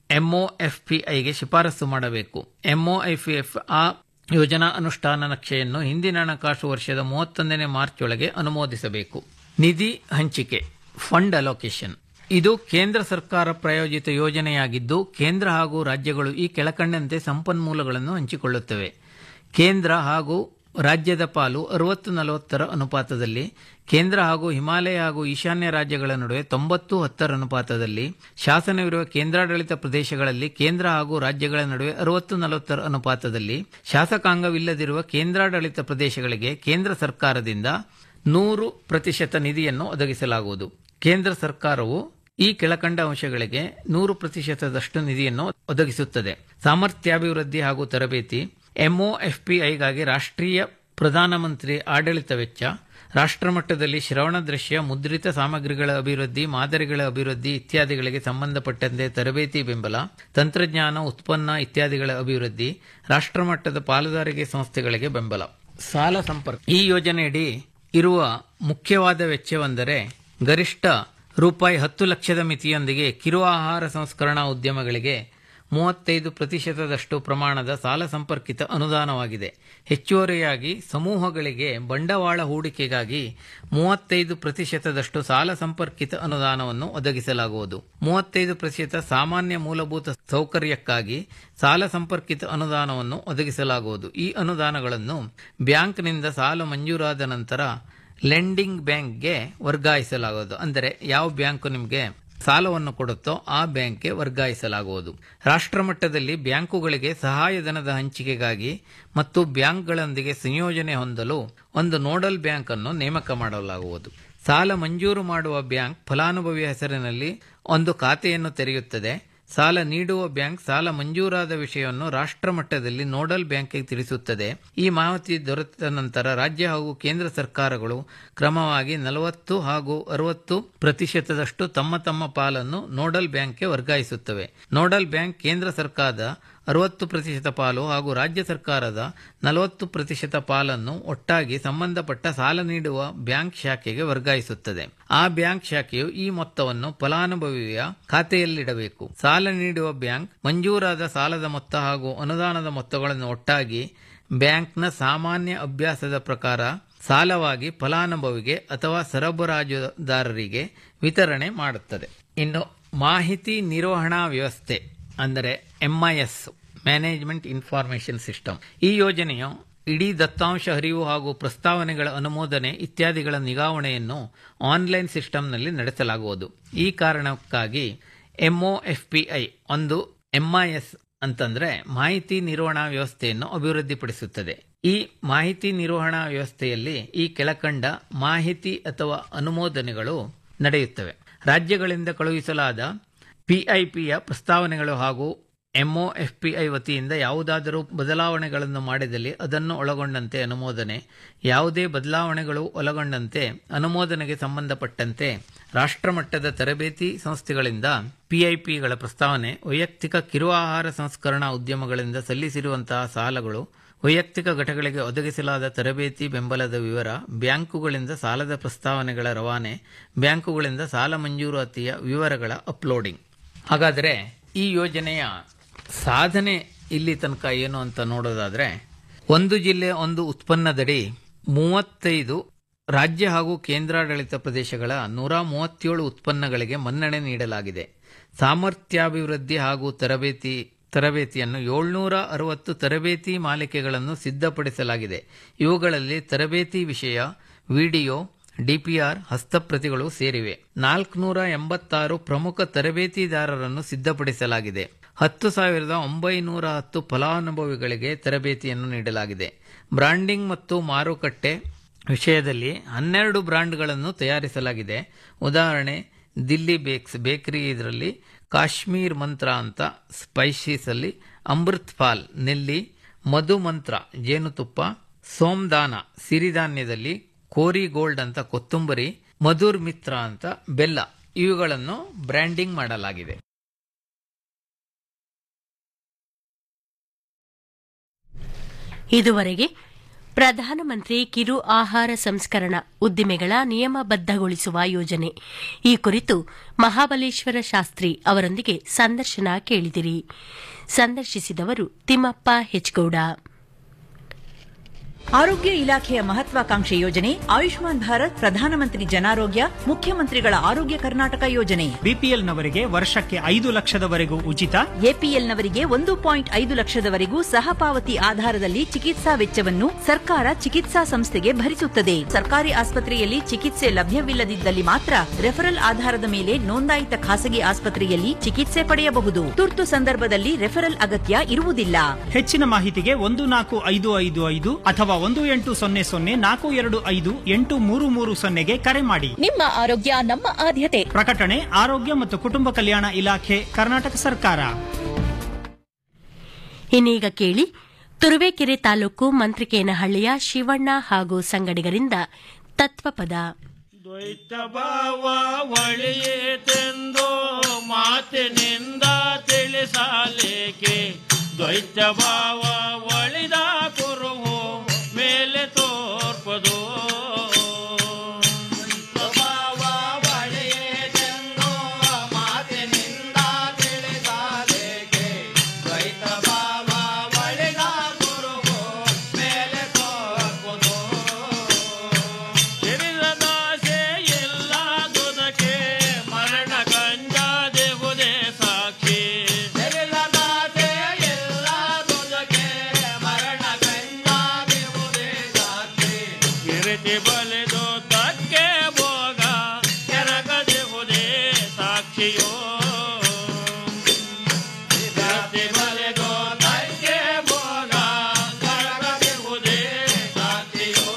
ಎಂಒಎಫ್ಪಿಐಗೆ ಶಿಫಾರಸು ಮಾಡಬೇಕು ಎಂಒಎಫ್ಎಫ್ ಆ ಯೋಜನಾ ಅನುಷ್ಠಾನ ನಕ್ಷೆಯನ್ನು ಹಿಂದಿನ ಹಣಕಾಸು ವರ್ಷದ ಮೂವತ್ತೊಂದನೇ ಮಾರ್ಚ್ ಒಳಗೆ ಅನುಮೋದಿಸಬೇಕು ನಿಧಿ ಹಂಚಿಕೆ ಫಂಡ್ ಅಲೋಕೇಶನ್ ಇದು ಕೇಂದ್ರ ಸರ್ಕಾರ ಪ್ರಾಯೋಜಿತ ಯೋಜನೆಯಾಗಿದ್ದು ಕೇಂದ್ರ ಹಾಗೂ ರಾಜ್ಯಗಳು ಈ ಕೆಳಕಂಡಂತೆ ಸಂಪನ್ಮೂಲಗಳನ್ನು ಹಂಚಿಕೊಳ್ಳುತ್ತವೆ ಕೇಂದ್ರ ಹಾಗೂ ರಾಜ್ಯದ ಪಾಲು ಅರವತ್ತು ನಲವತ್ತರ ಅನುಪಾತದಲ್ಲಿ ಕೇಂದ್ರ ಹಾಗೂ ಹಿಮಾಲಯ ಹಾಗೂ ಈಶಾನ್ಯ ರಾಜ್ಯಗಳ ನಡುವೆ ತೊಂಬತ್ತು ಹತ್ತರ ಅನುಪಾತದಲ್ಲಿ ಶಾಸನವಿರುವ ಕೇಂದ್ರಾಡಳಿತ ಪ್ರದೇಶಗಳಲ್ಲಿ ಕೇಂದ್ರ ಹಾಗೂ ರಾಜ್ಯಗಳ ನಡುವೆ ಅರವತ್ತು ನಲವತ್ತರ ಅನುಪಾತದಲ್ಲಿ ಶಾಸಕಾಂಗವಿಲ್ಲದಿರುವ ಕೇಂದ್ರಾಡಳಿತ ಪ್ರದೇಶಗಳಿಗೆ ಕೇಂದ್ರ ಸರ್ಕಾರದಿಂದ ನೂರು ಪ್ರತಿಶತ ನಿಧಿಯನ್ನು ಒದಗಿಸಲಾಗುವುದು ಕೇಂದ್ರ ಸರ್ಕಾರವು ಈ ಕೆಳಕಂಡ ಅಂಶಗಳಿಗೆ ನೂರು ಪ್ರತಿಶತದಷ್ಟು ನಿಧಿಯನ್ನು ಒದಗಿಸುತ್ತದೆ ಸಾಮರ್ಥ್ಯಾಭಿವೃದ್ಧಿ ಹಾಗೂ ತರಬೇತಿ ಎಂಒಎಫ್ಪಿಐಗಾಗಿ ರಾಷ್ಟ್ರೀಯ ಪ್ರಧಾನಮಂತ್ರಿ ಆಡಳಿತ ವೆಚ್ಚ ರಾಷ್ಟ್ರಮಟ್ಟದಲ್ಲಿ ಶ್ರವಣ ದೃಶ್ಯ ಮುದ್ರಿತ ಸಾಮಗ್ರಿಗಳ ಅಭಿವೃದ್ಧಿ ಮಾದರಿಗಳ ಅಭಿವೃದ್ಧಿ ಇತ್ಯಾದಿಗಳಿಗೆ ಸಂಬಂಧಪಟ್ಟಂತೆ ತರಬೇತಿ ಬೆಂಬಲ ತಂತ್ರಜ್ಞಾನ ಉತ್ಪನ್ನ ಇತ್ಯಾದಿಗಳ ಅಭಿವೃದ್ಧಿ ರಾಷ್ಟ್ರಮಟ್ಟದ ಪಾಲುದಾರಿಕೆ ಸಂಸ್ಥೆಗಳಿಗೆ ಬೆಂಬಲ ಸಾಲ ಸಂಪರ್ಕ ಈ ಯೋಜನೆಯಡಿ ಇರುವ ಮುಖ್ಯವಾದ ವೆಚ್ಚವೆಂದರೆ ಗರಿಷ್ಠ ರೂಪಾಯಿ ಹತ್ತು ಲಕ್ಷದ ಮಿತಿಯೊಂದಿಗೆ ಕಿರು ಆಹಾರ ಸಂಸ್ಕರಣಾ ಉದ್ಯಮಗಳಿಗೆ ಮೂವತ್ತೈದು ಪ್ರತಿಶತದಷ್ಟು ಪ್ರಮಾಣದ ಸಾಲ ಸಂಪರ್ಕಿತ ಅನುದಾನವಾಗಿದೆ ಹೆಚ್ಚುವರಿಯಾಗಿ ಸಮೂಹಗಳಿಗೆ ಬಂಡವಾಳ ಹೂಡಿಕೆಗಾಗಿ ಮೂವತ್ತೈದು ಪ್ರತಿಶತದಷ್ಟು ಸಾಲ ಸಂಪರ್ಕಿತ ಅನುದಾನವನ್ನು ಒದಗಿಸಲಾಗುವುದು ಮೂವತ್ತೈದು ಪ್ರತಿಶತ ಸಾಮಾನ್ಯ ಮೂಲಭೂತ ಸೌಕರ್ಯಕ್ಕಾಗಿ ಸಾಲ ಸಂಪರ್ಕಿತ ಅನುದಾನವನ್ನು ಒದಗಿಸಲಾಗುವುದು ಈ ಅನುದಾನಗಳನ್ನು ಬ್ಯಾಂಕ್ನಿಂದ ಸಾಲ ಮಂಜೂರಾದ ನಂತರ ಲೆಂಡಿಂಗ್ ಬ್ಯಾಂಕ್ಗೆ ವರ್ಗಾಯಿಸಲಾಗುವುದು ಅಂದರೆ ಯಾವ ಬ್ಯಾಂಕು ನಿಮಗೆ ಸಾಲವನ್ನು ಕೊಡುತ್ತೋ ಆ ಬ್ಯಾಂಕ್ಗೆ ವರ್ಗಾಯಿಸಲಾಗುವುದು ರಾಷ್ಟ್ರಮಟ್ಟದಲ್ಲಿ ಬ್ಯಾಂಕುಗಳಿಗೆ ಸಹಾಯಧನದ ಹಂಚಿಕೆಗಾಗಿ ಮತ್ತು ಬ್ಯಾಂಕ್ಗಳೊಂದಿಗೆ ಸಂಯೋಜನೆ ಹೊಂದಲು ಒಂದು ನೋಡಲ್ ಬ್ಯಾಂಕ್ ಅನ್ನು ನೇಮಕ ಮಾಡಲಾಗುವುದು ಸಾಲ ಮಂಜೂರು ಮಾಡುವ ಬ್ಯಾಂಕ್ ಫಲಾನುಭವಿಯ ಹೆಸರಿನಲ್ಲಿ ಒಂದು ಖಾತೆಯನ್ನು ತೆರೆಯುತ್ತದೆ ಸಾಲ ನೀಡುವ ಬ್ಯಾಂಕ್ ಸಾಲ ಮಂಜೂರಾದ ವಿಷಯವನ್ನು ರಾಷ್ಟ್ರ ಮಟ್ಟದಲ್ಲಿ ನೋಡಲ್ ಬ್ಯಾಂಕ್ಗೆ ತಿಳಿಸುತ್ತದೆ ಈ ಮಾಹಿತಿ ದೊರೆತ ನಂತರ ರಾಜ್ಯ ಹಾಗೂ ಕೇಂದ್ರ ಸರ್ಕಾರಗಳು ಕ್ರಮವಾಗಿ ನಲವತ್ತು ಹಾಗೂ ಅರವತ್ತು ಪ್ರತಿಶತದಷ್ಟು ತಮ್ಮ ತಮ್ಮ ಪಾಲನ್ನು ನೋಡಲ್ ಬ್ಯಾಂಕ್ಗೆ ವರ್ಗಾಯಿಸುತ್ತವೆ ನೋಡಲ್ ಬ್ಯಾಂಕ್ ಕೇಂದ್ರ ಸರ್ಕಾರದ ಅರವತ್ತು ಪ್ರತಿಶತ ಪಾಲು ಹಾಗೂ ರಾಜ್ಯ ಸರ್ಕಾರದ ನಲವತ್ತು ಪ್ರತಿಶತ ಪಾಲನ್ನು ಒಟ್ಟಾಗಿ ಸಂಬಂಧಪಟ್ಟ ಸಾಲ ನೀಡುವ ಬ್ಯಾಂಕ್ ಶಾಖೆಗೆ ವರ್ಗಾಯಿಸುತ್ತದೆ ಆ ಬ್ಯಾಂಕ್ ಶಾಖೆಯು ಈ ಮೊತ್ತವನ್ನು ಫಲಾನುಭವಿಯ ಖಾತೆಯಲ್ಲಿಡಬೇಕು ಸಾಲ ನೀಡುವ ಬ್ಯಾಂಕ್ ಮಂಜೂರಾದ ಸಾಲದ ಮೊತ್ತ ಹಾಗೂ ಅನುದಾನದ ಮೊತ್ತಗಳನ್ನು ಒಟ್ಟಾಗಿ ಬ್ಯಾಂಕ್ನ ಸಾಮಾನ್ಯ ಅಭ್ಯಾಸದ ಪ್ರಕಾರ ಸಾಲವಾಗಿ ಫಲಾನುಭವಿಗೆ ಅಥವಾ ಸರಬರಾಜುದಾರರಿಗೆ ವಿತರಣೆ ಮಾಡುತ್ತದೆ ಇನ್ನು ಮಾಹಿತಿ ನಿರ್ವಹಣಾ ವ್ಯವಸ್ಥೆ ಅಂದರೆ ಎಂಐಎಸ್ ಮ್ಯಾನೇಜ್ಮೆಂಟ್ ಇನ್ಫಾರ್ಮೇಶನ್ ಸಿಸ್ಟಮ್ ಈ ಯೋಜನೆಯು ಇಡೀ ದತ್ತಾಂಶ ಹರಿವು ಹಾಗೂ ಪ್ರಸ್ತಾವನೆಗಳ ಅನುಮೋದನೆ ಇತ್ಯಾದಿಗಳ ನಿಗಾವಣೆಯನ್ನು ಆನ್ಲೈನ್ ಸಿಸ್ಟಂನಲ್ಲಿ ನಡೆಸಲಾಗುವುದು ಈ ಕಾರಣಕ್ಕಾಗಿ ಎಂಒಎಫ್ಪಿಐ ಒಂದು ಎಂಐಎಸ್ ಅಂತಂದ್ರೆ ಮಾಹಿತಿ ನಿರ್ವಹಣಾ ವ್ಯವಸ್ಥೆಯನ್ನು ಅಭಿವೃದ್ಧಿಪಡಿಸುತ್ತದೆ ಈ ಮಾಹಿತಿ ನಿರ್ವಹಣಾ ವ್ಯವಸ್ಥೆಯಲ್ಲಿ ಈ ಕೆಳಕಂಡ ಮಾಹಿತಿ ಅಥವಾ ಅನುಮೋದನೆಗಳು ನಡೆಯುತ್ತವೆ ರಾಜ್ಯಗಳಿಂದ ಕಳುಹಿಸಲಾದ ಪಿಐಪಿಯ ಪ್ರಸ್ತಾವನೆಗಳು ಹಾಗೂ ಎಂಒಎಫ್ಪಿಐ ವತಿಯಿಂದ ಯಾವುದಾದರೂ ಬದಲಾವಣೆಗಳನ್ನು ಮಾಡಿದಲ್ಲಿ ಅದನ್ನು ಒಳಗೊಂಡಂತೆ ಅನುಮೋದನೆ ಯಾವುದೇ ಬದಲಾವಣೆಗಳು ಒಳಗೊಂಡಂತೆ ಅನುಮೋದನೆಗೆ ಸಂಬಂಧಪಟ್ಟಂತೆ ರಾಷ್ಟ್ರಮಟ್ಟದ ತರಬೇತಿ ಸಂಸ್ಥೆಗಳಿಂದ ಪಿಐಪಿಗಳ ಪ್ರಸ್ತಾವನೆ ವೈಯಕ್ತಿಕ ಕಿರು ಆಹಾರ ಸಂಸ್ಕರಣಾ ಉದ್ಯಮಗಳಿಂದ ಸಲ್ಲಿಸಿರುವಂತಹ ಸಾಲಗಳು ವೈಯಕ್ತಿಕ ಘಟಕಗಳಿಗೆ ಒದಗಿಸಲಾದ ತರಬೇತಿ ಬೆಂಬಲದ ವಿವರ ಬ್ಯಾಂಕುಗಳಿಂದ ಸಾಲದ ಪ್ರಸ್ತಾವನೆಗಳ ರವಾನೆ ಬ್ಯಾಂಕುಗಳಿಂದ ಸಾಲ ಮಂಜೂರಾತಿಯ ವಿವರಗಳ ಅಪ್ಲೋಡಿಂಗ್ ಹಾಗಾದರೆ ಈ ಯೋಜನೆಯ ಸಾಧನೆ ಇಲ್ಲಿ ತನಕ ಏನು ಅಂತ ನೋಡೋದಾದ್ರೆ ಒಂದು ಜಿಲ್ಲೆ ಒಂದು ಉತ್ಪನ್ನದಡಿ ಮೂವತ್ತೈದು ರಾಜ್ಯ ಹಾಗೂ ಕೇಂದ್ರಾಡಳಿತ ಪ್ರದೇಶಗಳ ನೂರ ಮೂವತ್ತೇಳು ಉತ್ಪನ್ನಗಳಿಗೆ ಮನ್ನಣೆ ನೀಡಲಾಗಿದೆ ಸಾಮರ್ಥ್ಯಾಭಿವೃದ್ಧಿ ಹಾಗೂ ತರಬೇತಿ ತರಬೇತಿಯನ್ನು ಏಳ್ನೂರ ಅರವತ್ತು ತರಬೇತಿ ಮಾಲಿಕೆಗಳನ್ನು ಸಿದ್ಧಪಡಿಸಲಾಗಿದೆ ಇವುಗಳಲ್ಲಿ ತರಬೇತಿ ವಿಷಯ ವಿಡಿಯೋ ಡಿಪಿಆರ್ ಹಸ್ತಪ್ರತಿಗಳು ಸೇರಿವೆ ನಾಲ್ಕುನೂರ ಎಂಬತ್ತಾರು ಪ್ರಮುಖ ತರಬೇತಿದಾರರನ್ನು ಸಿದ್ಧಪಡಿಸಲಾಗಿದೆ ಹತ್ತು ಸಾವಿರದ ಒಂಬೈನೂರ ಹತ್ತು ಫಲಾನುಭವಿಗಳಿಗೆ ತರಬೇತಿಯನ್ನು ನೀಡಲಾಗಿದೆ ಬ್ರಾಂಡಿಂಗ್ ಮತ್ತು ಮಾರುಕಟ್ಟೆ ವಿಷಯದಲ್ಲಿ ಹನ್ನೆರಡು ಬ್ರಾಂಡ್ಗಳನ್ನು ತಯಾರಿಸಲಾಗಿದೆ ಉದಾಹರಣೆ ದಿಲ್ಲಿ ಬೇಕ್ಸ್ ಬೇಕರಿ ಇದರಲ್ಲಿ ಕಾಶ್ಮೀರ್ ಮಂತ್ರ ಅಂತ ಸ್ಪೈಸೀಸ್ ಅಲ್ಲಿ ಅಮೃತ್ ಪಾಲ್ ನೆಲ್ಲಿ ಮಧು ಮಂತ್ರ ಜೇನುತುಪ್ಪ ಸೋಮ್ದಾನ ಸಿರಿಧಾನ್ಯದಲ್ಲಿ ಕೋರಿ ಗೋಲ್ಡ್ ಅಂತ ಕೊತ್ತಂಬರಿ ಮಧುರ್ ಮಿತ್ರ ಅಂತ ಬೆಲ್ಲ ಇವುಗಳನ್ನು ಬ್ರ್ಯಾಂಡಿಂಗ್ ಮಾಡಲಾಗಿದೆ ಇದುವರೆಗೆ ಪ್ರಧಾನಮಂತ್ರಿ ಕಿರು ಆಹಾರ ಸಂಸ್ಕರಣಾ ಉದ್ದಿಮೆಗಳ ನಿಯಮಬದ್ದಗೊಳಿಸುವ ಯೋಜನೆ ಈ ಕುರಿತು ಮಹಾಬಲೇಶ್ವರ ಶಾಸ್ತ್ರಿ ಅವರೊಂದಿಗೆ ಸಂದರ್ಶನ ಕೇಳಿದಿರಿ ಸಂದರ್ಶಿಸಿದವರು ತಿಮ್ಮಪ್ಪ ಹೆಚ್ಗೌಡ ಆರೋಗ್ಯ ಇಲಾಖೆಯ ಮಹತ್ವಾಕಾಂಕ್ಷೆ ಯೋಜನೆ ಆಯುಷ್ಮಾನ್ ಭಾರತ್ ಪ್ರಧಾನಮಂತ್ರಿ ಜನಾರೋಗ್ಯ ಮುಖ್ಯಮಂತ್ರಿಗಳ ಆರೋಗ್ಯ ಕರ್ನಾಟಕ ಯೋಜನೆ ಬಿಪಿಎಲ್ನವರಿಗೆ ವರ್ಷಕ್ಕೆ ಐದು ಲಕ್ಷದವರೆಗೂ ಉಚಿತ ಎಪಿಎಲ್ನವರಿಗೆ ಒಂದು ಪಾಯಿಂಟ್ ಐದು ಲಕ್ಷದವರೆಗೂ ಸಹಪಾವತಿ ಆಧಾರದಲ್ಲಿ ಚಿಕಿತ್ಸಾ ವೆಚ್ಚವನ್ನು ಸರ್ಕಾರ ಚಿಕಿತ್ಸಾ ಸಂಸ್ಥೆಗೆ ಭರಿಸುತ್ತದೆ ಸರ್ಕಾರಿ ಆಸ್ಪತ್ರೆಯಲ್ಲಿ ಚಿಕಿತ್ಸೆ ಲಭ್ಯವಿಲ್ಲದಿದ್ದಲ್ಲಿ ಮಾತ್ರ ರೆಫರಲ್ ಆಧಾರದ ಮೇಲೆ ನೋಂದಾಯಿತ ಖಾಸಗಿ ಆಸ್ಪತ್ರೆಯಲ್ಲಿ ಚಿಕಿತ್ಸೆ ಪಡೆಯಬಹುದು ತುರ್ತು ಸಂದರ್ಭದಲ್ಲಿ ರೆಫರಲ್ ಅಗತ್ಯ ಇರುವುದಿಲ್ಲ ಹೆಚ್ಚಿನ ಮಾಹಿತಿಗೆ ಒಂದು ನಾಲ್ಕು ಐದು ಐದು ಐದು ಅಥವಾ ಒಂದು ಎಂಟು ಸೊನ್ನೆ ಸೊನ್ನೆ ನಾಲ್ಕು ಎರಡು ಐದು ಎಂಟು ಮೂರು ಮೂರು ಸೊನ್ನೆಗೆ ಕರೆ ಮಾಡಿ ನಿಮ್ಮ ಆರೋಗ್ಯ ನಮ್ಮ ಆದ್ಯತೆ ಪ್ರಕಟಣೆ ಆರೋಗ್ಯ ಮತ್ತು ಕುಟುಂಬ ಕಲ್ಯಾಣ ಇಲಾಖೆ ಕರ್ನಾಟಕ ಸರ್ಕಾರ ಇನ್ನೀಗ ಕೇಳಿ ತುರುವೇಕೆರೆ ತಾಲೂಕು ಮಂತ್ರಿಕೇನಹಳ್ಳಿಯ ಶಿವಣ್ಣ ಹಾಗೂ ಸಂಗಡಿಗರಿಂದ ತತ್ವಪದ ದ್ವೈತ ಭಾವ ಒಳೆಯೇತೆಂದು ಮಾತಿನಿಂದ ತಿಳಿಸಲೇಕೆ ದ್ವೈತ ಭಾವ ಒಳಿದ ಕುರುಹು ಮೇಲೆ ತೋರ್ಪದು ದ್ವೈತ ಭಾವ ಒಳೆಯೇತೆಂದು ಮಾತಿನಿಂದ ತಿಳಿಸಲೇಕೆ ದ್ವೈತ ಭಾವ ಒಳಿದ ಕುರುಹು ಮೇಲೆ ತೋರ್ಪದು ಶರೀರದಾಸೆ ಇಲ್ಲದುದಕ್ಕೆ ಮರಣ ಕಂಜಾದೆವುದೇ ಸಾಕ್ಷಿ ಶರೀರದಾಸೆ ಇಲ್ಲದುದಕ್ಕೆ ಮರಣ ಕಂಜಾದೆವುದೇ ಸಾಕ್ಷಿ ಕಿರಿತಿ ಬಲಿದು ತಕ್ಕೆ ಭೋಗ ಕೆರಗದೆವುದೇ ಸಾಕ್ಷಿಯೋ ಕಿರಿತಿ ಬಲಿದು ತಕ್ಕೆ ಭೋಗ ಕೆರಗದೆವುದೇ ಸಾಕ್ಷಿಯೋ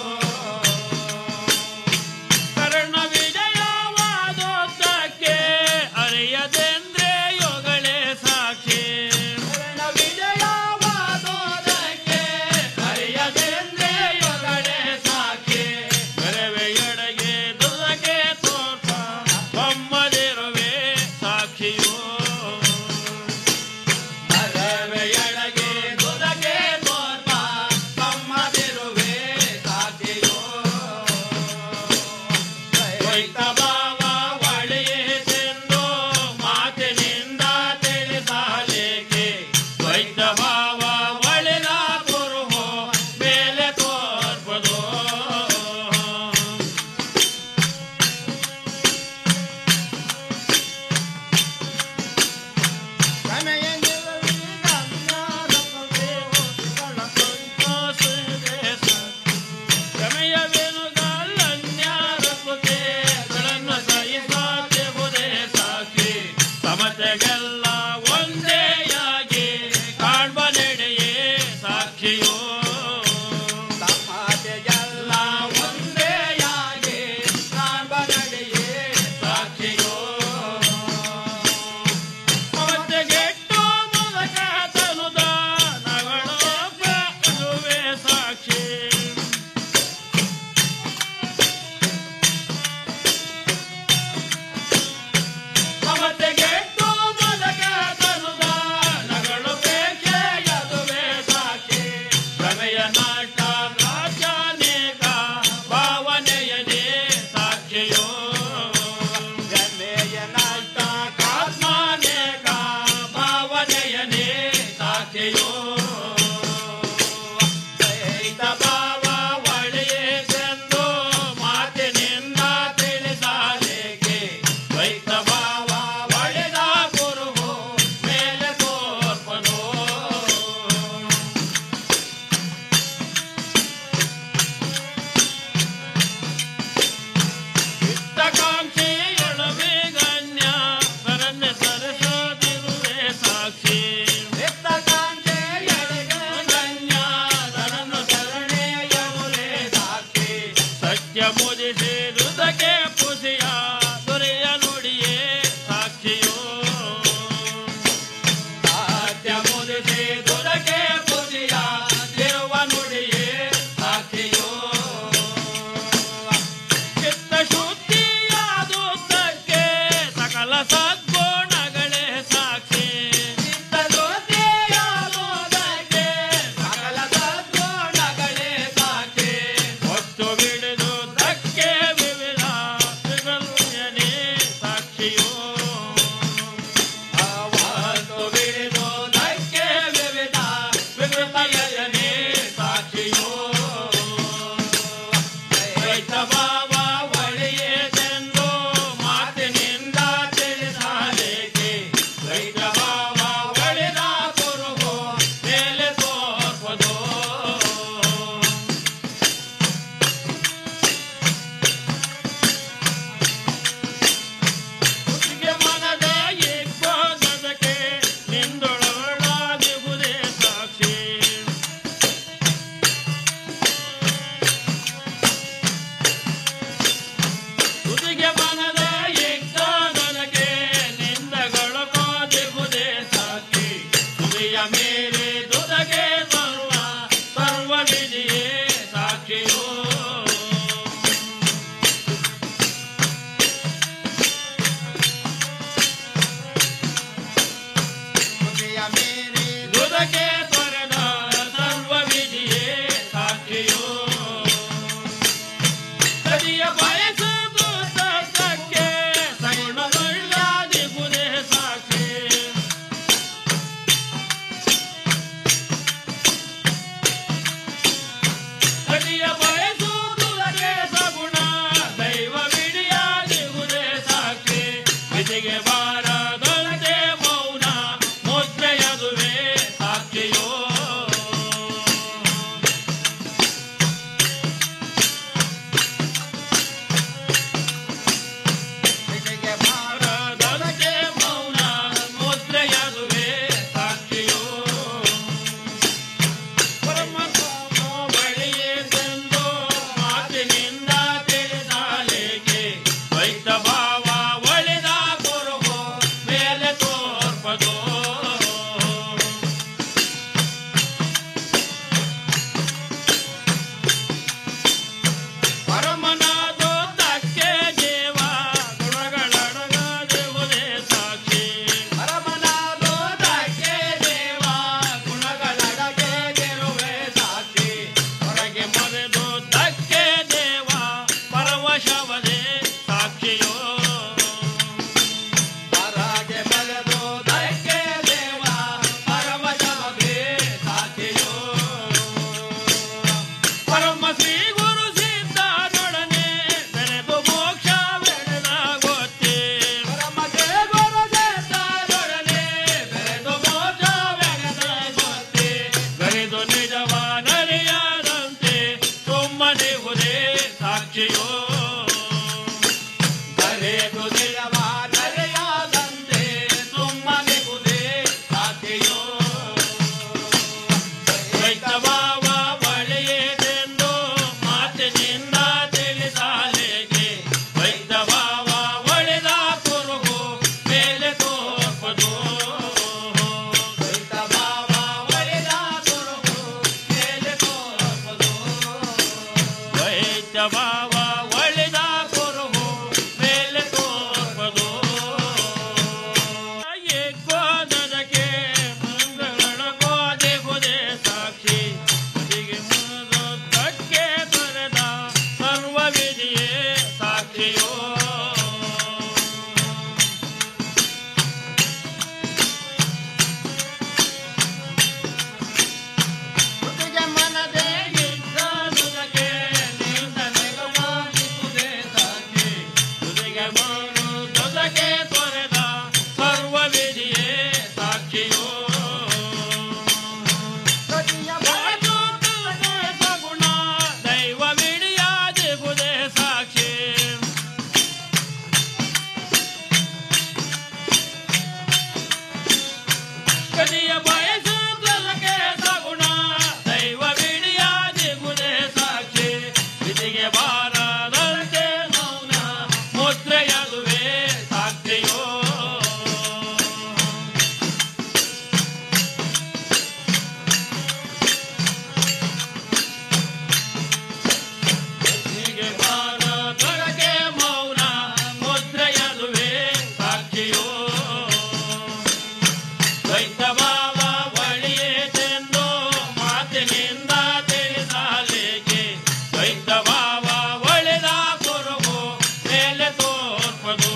ಕರ್ಣ ವಿಜಯವಾದೋದ್ದಕ್ಕೆ ಅರಿಯದೆಂದ್ರೆ ಯೋಗಳೇ ಸಾಕ್ಷಿ ಕರ್ಣ ವಿಜಯವಾದೋದಕ್ಕೆ ಅರಿಯದೆಂದ್ರೆ ಯೋಗಳೇ ಸಾಕ್ಷಿ ಬರವೆ ಎಡಗೆ ದುದಕ್ಕೆ ತೋರ್ಪ ಬೊಮ್ಮದಿರುವೆ ಸಾಕ್ಷಿಯೋ ಬರವೆ ಎಡಗೆ ದುದಕ್ಕೆ ತೋರ್ಪ ಬೊಮ್ಮದಿರುವೆ ಸಾಕ್ಷಿಯೋ ದ್ವೈತ ಭಾವ ಒಳೆಯೇತೆಂದು ಮಾತಿನಿಂದ ತಿಳಿಸಲೇಕೆ ದ್ವೈತ ಭಾವ ಒಳೆದ ಕುರುಹು ಮೇಲೆ ತೋರ್ಪದು ಸಮತೆಗೆಲ್ಲ ಒಂದೇಯಾಗಿ ಕಾಣ್ಬ ನಡೆಯೇ ಸಾಕ್ಷಿಯೋ ಸಮತೆಗೆಲ್ಲ ಒಂದೇಯಾಗಿ ಕಾಣ್ಬ ನಡೆಯೇ ಸಾಕ್ಷಿಯೋ ಅವತ್ತೆಗೆಟ್ಟು ಮೂಲಕ ತನುದ ನಗಳೊಬ್ಬೆ ಸಾಕ್ಷಿ ಅವತ್ತೆಗೆಟ್ಟು ಮೂಲಕ ತನುದ ನಗಳೊಬ್ಬೆ ಸಾಕ್ಷಿ ಪ್ರಮೆಯ ನಾಟ ರಾಜಾನೇಕ ಭಾವನೆಯದೇ ಸಾಕ್ಷಿಯೋ ಪ್ರಮೆಯ ನಾಟ ಕಾತ್ಮಾನೇಕ ಭಾವನೆಯನೇ ಸಾಕ್ಷಿಯೋ ದ್ವೈತ ಭಾವ ಒಳೆಯೇತೆಂದು ಮಾತಿನಿಂದ ತಿಳಿಸಲೇಕೆ ದ್ವೈತ ಭಾವ ಒಳೆದ ಗುರುವು ಮೇಲೆ ತೋರ್ಪನು ಚಿತ್ತಕಾಂಕ್ಷಿ ಎಳಬೇಗನ್ಯ ಸರಣ್ಯ ಸರಸೋದಿರುವೆ ಸಾಕ್ಷಿ ಚಿತ್ತಕಾಂಕ್ಷಿ ಎಳಬೇಗನ್ಯ ಸರನ್ನು ಶರಣೆಯವುರೇ ಸಾಕ್ಷಿ ಸತ್ಯ ಮುದಿಸಿ ಹೃದಕ್ಕೆ ಪುಸಿಯ ದೊರೆಯ ನುಡಿಯೇ ಸಾಕ್ಷಿಯೋ ಸತ್ಯ ಮುದಿಸಿ ಹೃದಕ್ಕೆ ಪುಸಿಯ ಇರುವ ನುಡಿಯೇ ಸಾಕ್ಷಿಯೋ ಚಿತ್ತ ಶುದ್ಧಿಯಾದುದಕ್ಕೆ ಸಕಲ ಸದ್ಗುಣಗಳೇ ಸಾಕ್ಷಿ ಚಿತ್ತ ಶುದ್ಧಿಯಾದುದಕ್ಕೆ ಸಕಲ ಸದ್ಗುಣಗಳೇ ಸಾಕ್ಷಿ ಹೊತ್ತು ಬಿಡಿದುದಕ್ಕೆ ವಿವೇಕ ಸರ್ವವಿಧಿಯೇ ಸಾಕ್ಷಿಯೋ ದುದಕೆ ತೊರೆದ ಸರ್ವವಿಧಿಯೇ ಸಾಕ್ಷಿಯೋ ಸರಿಯ ಬಯಸುವುದು ಸತ್ಯಕ್ಕೆ ಸಗುಣಗೊಳ್ಳದಿಗುವುದೇ ಸಾಕ್ಷಿ ಸರಿಯ ಬಯಸುವುದಕ್ಕೆ ಸಗುಣ ದೈವ ಬಿಡಿಯಾದಿಗುವುದೇ ಸಾಕ್ಷಿ ವಿಧಿಗೆ ಬಾರದೊಳಗೆ ಮೌನ ಮುದ್ರೆಯದುವೆ ಸಾಕ್ಷಿಯೋ ಬಾರದೊಳಗೆ ಮೌನ ಮುದ್ರೆಯದುವೆ ಸಾಕ್ಷಿಯೋ ಪರಮಾತ್ಮ ಬಳಿಯೇ ತಂದು ಮಾತಿನಿಂದ ತಿಳಿದಾಲೇಕೆ ದ್ವೈತ ಭಾವ ಒಳೆದ ಕುರುಹು ಮೇಲೆ ತೋರ್ಪದೋ ಪರಮನಾದೋ ತಕ್ಕೆ ಜೀವ ಗುಣಗಳಡಗದಿರುವುದೇ ಸಾಕ್ಷಿ ಪರಮನಾದೋ ತಕ್ಕೆ ಜೀವ ಗುಣಗಳಡಗದಿರುವೆ ಸಾಕ್ಷಿ ಹೊರಗೆ ಮರೆದು ತಕ್ಕೆ ದೇವ ಪರವಶವದೇ ಸಾಕ್ಷಿಯೋ ಹೊರಗೆ ಮರೆದು ತಕ್ಕೆ ದೇವ ಪರವಶವದೇ ಸಾಕ್ಷಿಯೋ ಪರಮ ಶ್ರೀ ಗುರು ಸಿದ್ಧಾರೊಡನೆ ಬೆರೆದು ಮೋಕ್ಷವೆಡೆದ ಗೊತ್ತೇ ಪರಮ ಶ್ರೀ ಗುರು ಸಿದ್ಧಾರೊಡನೆ ಬೆರೆದು ಮೋಕ್ಷವೆಡೆದ ಗೊತ್ತೇ ಬೆರೆದು ನಿಜವಾನರಿಯಾದಂತೆ ಸುಮ್ಮನಿಹುದೇ ಸಾಕ್ಷಿಯೋ ಬರೆದು ನಿಜವಾನರಿಯಾದಂತೆ ಸುಮ್ಮನಿಹುದೇ ಸಾಕ್ಷಿಯೋ ದ್ವೈತಭಾವ ಬಳಿಯದೆಂದು ಮಾತಿನಿಂದ ತಿಳಿಸಾಲೆಗೆ ದ್ವೈತಭಾವ ಒಳೆದ ಕುರುಹು ಮೇಲೆ ತೋರ್ಪದು ದ್ವೈತಭಾವ ಒಳೆದ ಕುರುಹು ಮೇಲೆ ತೋರ್ಪದು ದ್ವೈತಭಾವ ಒಳೆದ ಕುರುಹು ಮೇಲೆ ತೋರ್ಪದು ಏಕೋದಕ್ಕೆ ಮಂಗಳಳ ಗೋದೆ ಗುದೆ ಸಾಕ್ಷಿ ಬದಿಗೆ ಮುನ್ನೋದಕ್ಕೆ ತೊರೆದ ಸರ್ವ ವಿಧಿಯೇ ಸಾಕ್ಷಿಯೋ ಬುದ್ಧಿಗೆ ಮನದೇ ಇದ್ದದುದಕ್ಕೆ ನಿಂದ ನೆಗಮಾಗಿಸುವುದೇ ಸಾಕ್ಷಿ ಬುದ್ಧಿಗೆ ಮನದುದಕ್ಕೆ ತೊರೆದ ಸರ್ವ ವಿಧಿಯೇ ಸಾಕ್ಷಿಯೋ ಸಗುಣ ದೈವ ವಿಡಿಯಾದಿಗುದೇ ಸಾಕ್ಷಿ ಕದಿಯ ಬಯಸುವುದಕ್ಕೆ ಸಗುಣ ದೈವ ವಿಡಿಯಾದಿಗುದೇ ಸಾಕ್ಷಿ ವಿಧಿಗೆ ಬಾರದಂತೆ ಮೌನ ಮುದ್ರೆಯದುವೆ ಸಾಕ್ಷಿಯೋ ವಿಧಿಗೆ ಬಾರದೊಳಗೆ ಮೌನ ಮುದ್ರೆಯದುವೆ ಸಾಕ್ಷಿಯೋ ದ್ವೈತ ಭಾವ ಒಳಿಯದೆಂದು ಮಾತಿನಿಂದ ತಿಳಿಸಾಲೇಕೆ ದ್ವೈತ ಭಾವ ಒಳೆದ ಕುರುಹು ಮೇಲೆ ತೋರ್ಪದು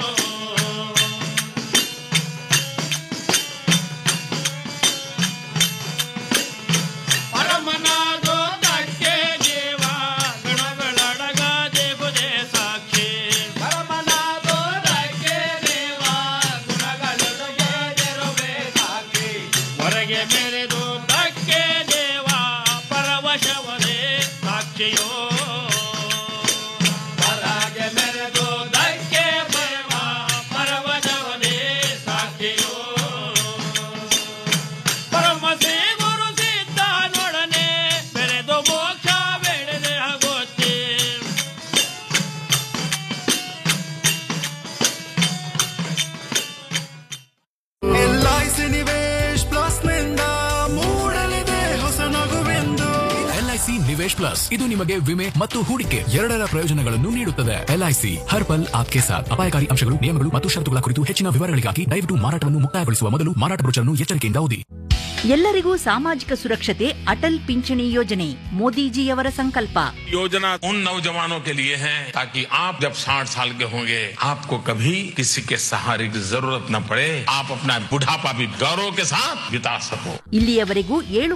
ಪರಮನಾದೋ ತಕ್ಕೆ ಜೀವ ಗುಣಗಳಡಗಾದೆಗುದೇ ಸಾಕ್ಷಿ ಪರಮನಾದೋ ತಕ್ಕೆ ಜೀವ ಗುಣಗಳಡಗಾದಿರುವೆ ಸಾಕ್ಷಿ ಹೊರಗೆ ಮೆರೆದು ತಕ್ಕೆ ದೇವ ಪರವಶವದೇ ಸಾಕ್ಷಿಯೋ ಹೊರಗೆ ಮೆರೆದು ತಕ್ಕೆ ದೇವ ಪರವಶವದೇ ಸಾಕ್ಷಿಯೋ ಪರಮ ಶ್ರೀ ಗುರು ಸಿದ್ಧಾನೊಡನೆ ಬೆರೆದು ಮೋಕ್ಷ ಬೆಳೆದೆ ಆಗೋತ್ತೆ ಎಲ್ಐಸಿ ನಿವೇಶ್ ಪ್ಲಸ್ ನಿಂದ ಮೂಡಲಿದೆ ಹೊಸ ನಗುವೆಂದು ಎಲ್ಐಸಿ ನಿವೇಶ್ ಪ್ಲಸ್ ಇದು ನಿಮಗೆ ವಿಮೆ ಮತ್ತು ಹೂಡಿಕೆ ಎರಡರ ಪ್ರಯೋಜನಗಳನ್ನು ನೀಡುತ್ತದೆ ಎಲ್ಐಸಿ ಹರ್ ಪಲ್ ಆಪ್ಕೆ ಸಾಥ್ ಅಪಾಯಕಾರಿ ಅಂಶಗಳು ನಿಯಮಗಳು ಮತ್ತು ಷರತ್ತುಗಳ ಕುರಿತು ಹೆಚ್ಚಿನ ವಿವರಗಳಿಗಾಗಿ ದಯವಿಟ್ಟು ಮಾರಾಟವನ್ನು ಮುಕ್ತಾಯಗೊಳಿಸುವ ಮೊದಲು ಮಾರಾಟ ಬ್ರೋಚರ್ನ್ನು ಎಚ್ಚರಿಕೆಯಿಂದ ಓದಿ ಎಲ್ಲರಿಗೂ ಸಾಮಾಜಿಕ ಸುರಕ್ಷತೆ ಅಟಲ್ ಪಿಂಚಣಿ ಯೋಜನೆ ಮೋದಿಜಿಯವರ ಸಂಕಲ್ಪ योजना उन नौजवानों के लिए है ताकि आप जब 60 साल के होंगे आपको कभी किसी के सहारे की जरूरत न पड़े आप अपना बुढ़ापा भी गौरव के साथ बिता सको ಇಲ್ಲಿಯವರೆಗೂ ಏಳು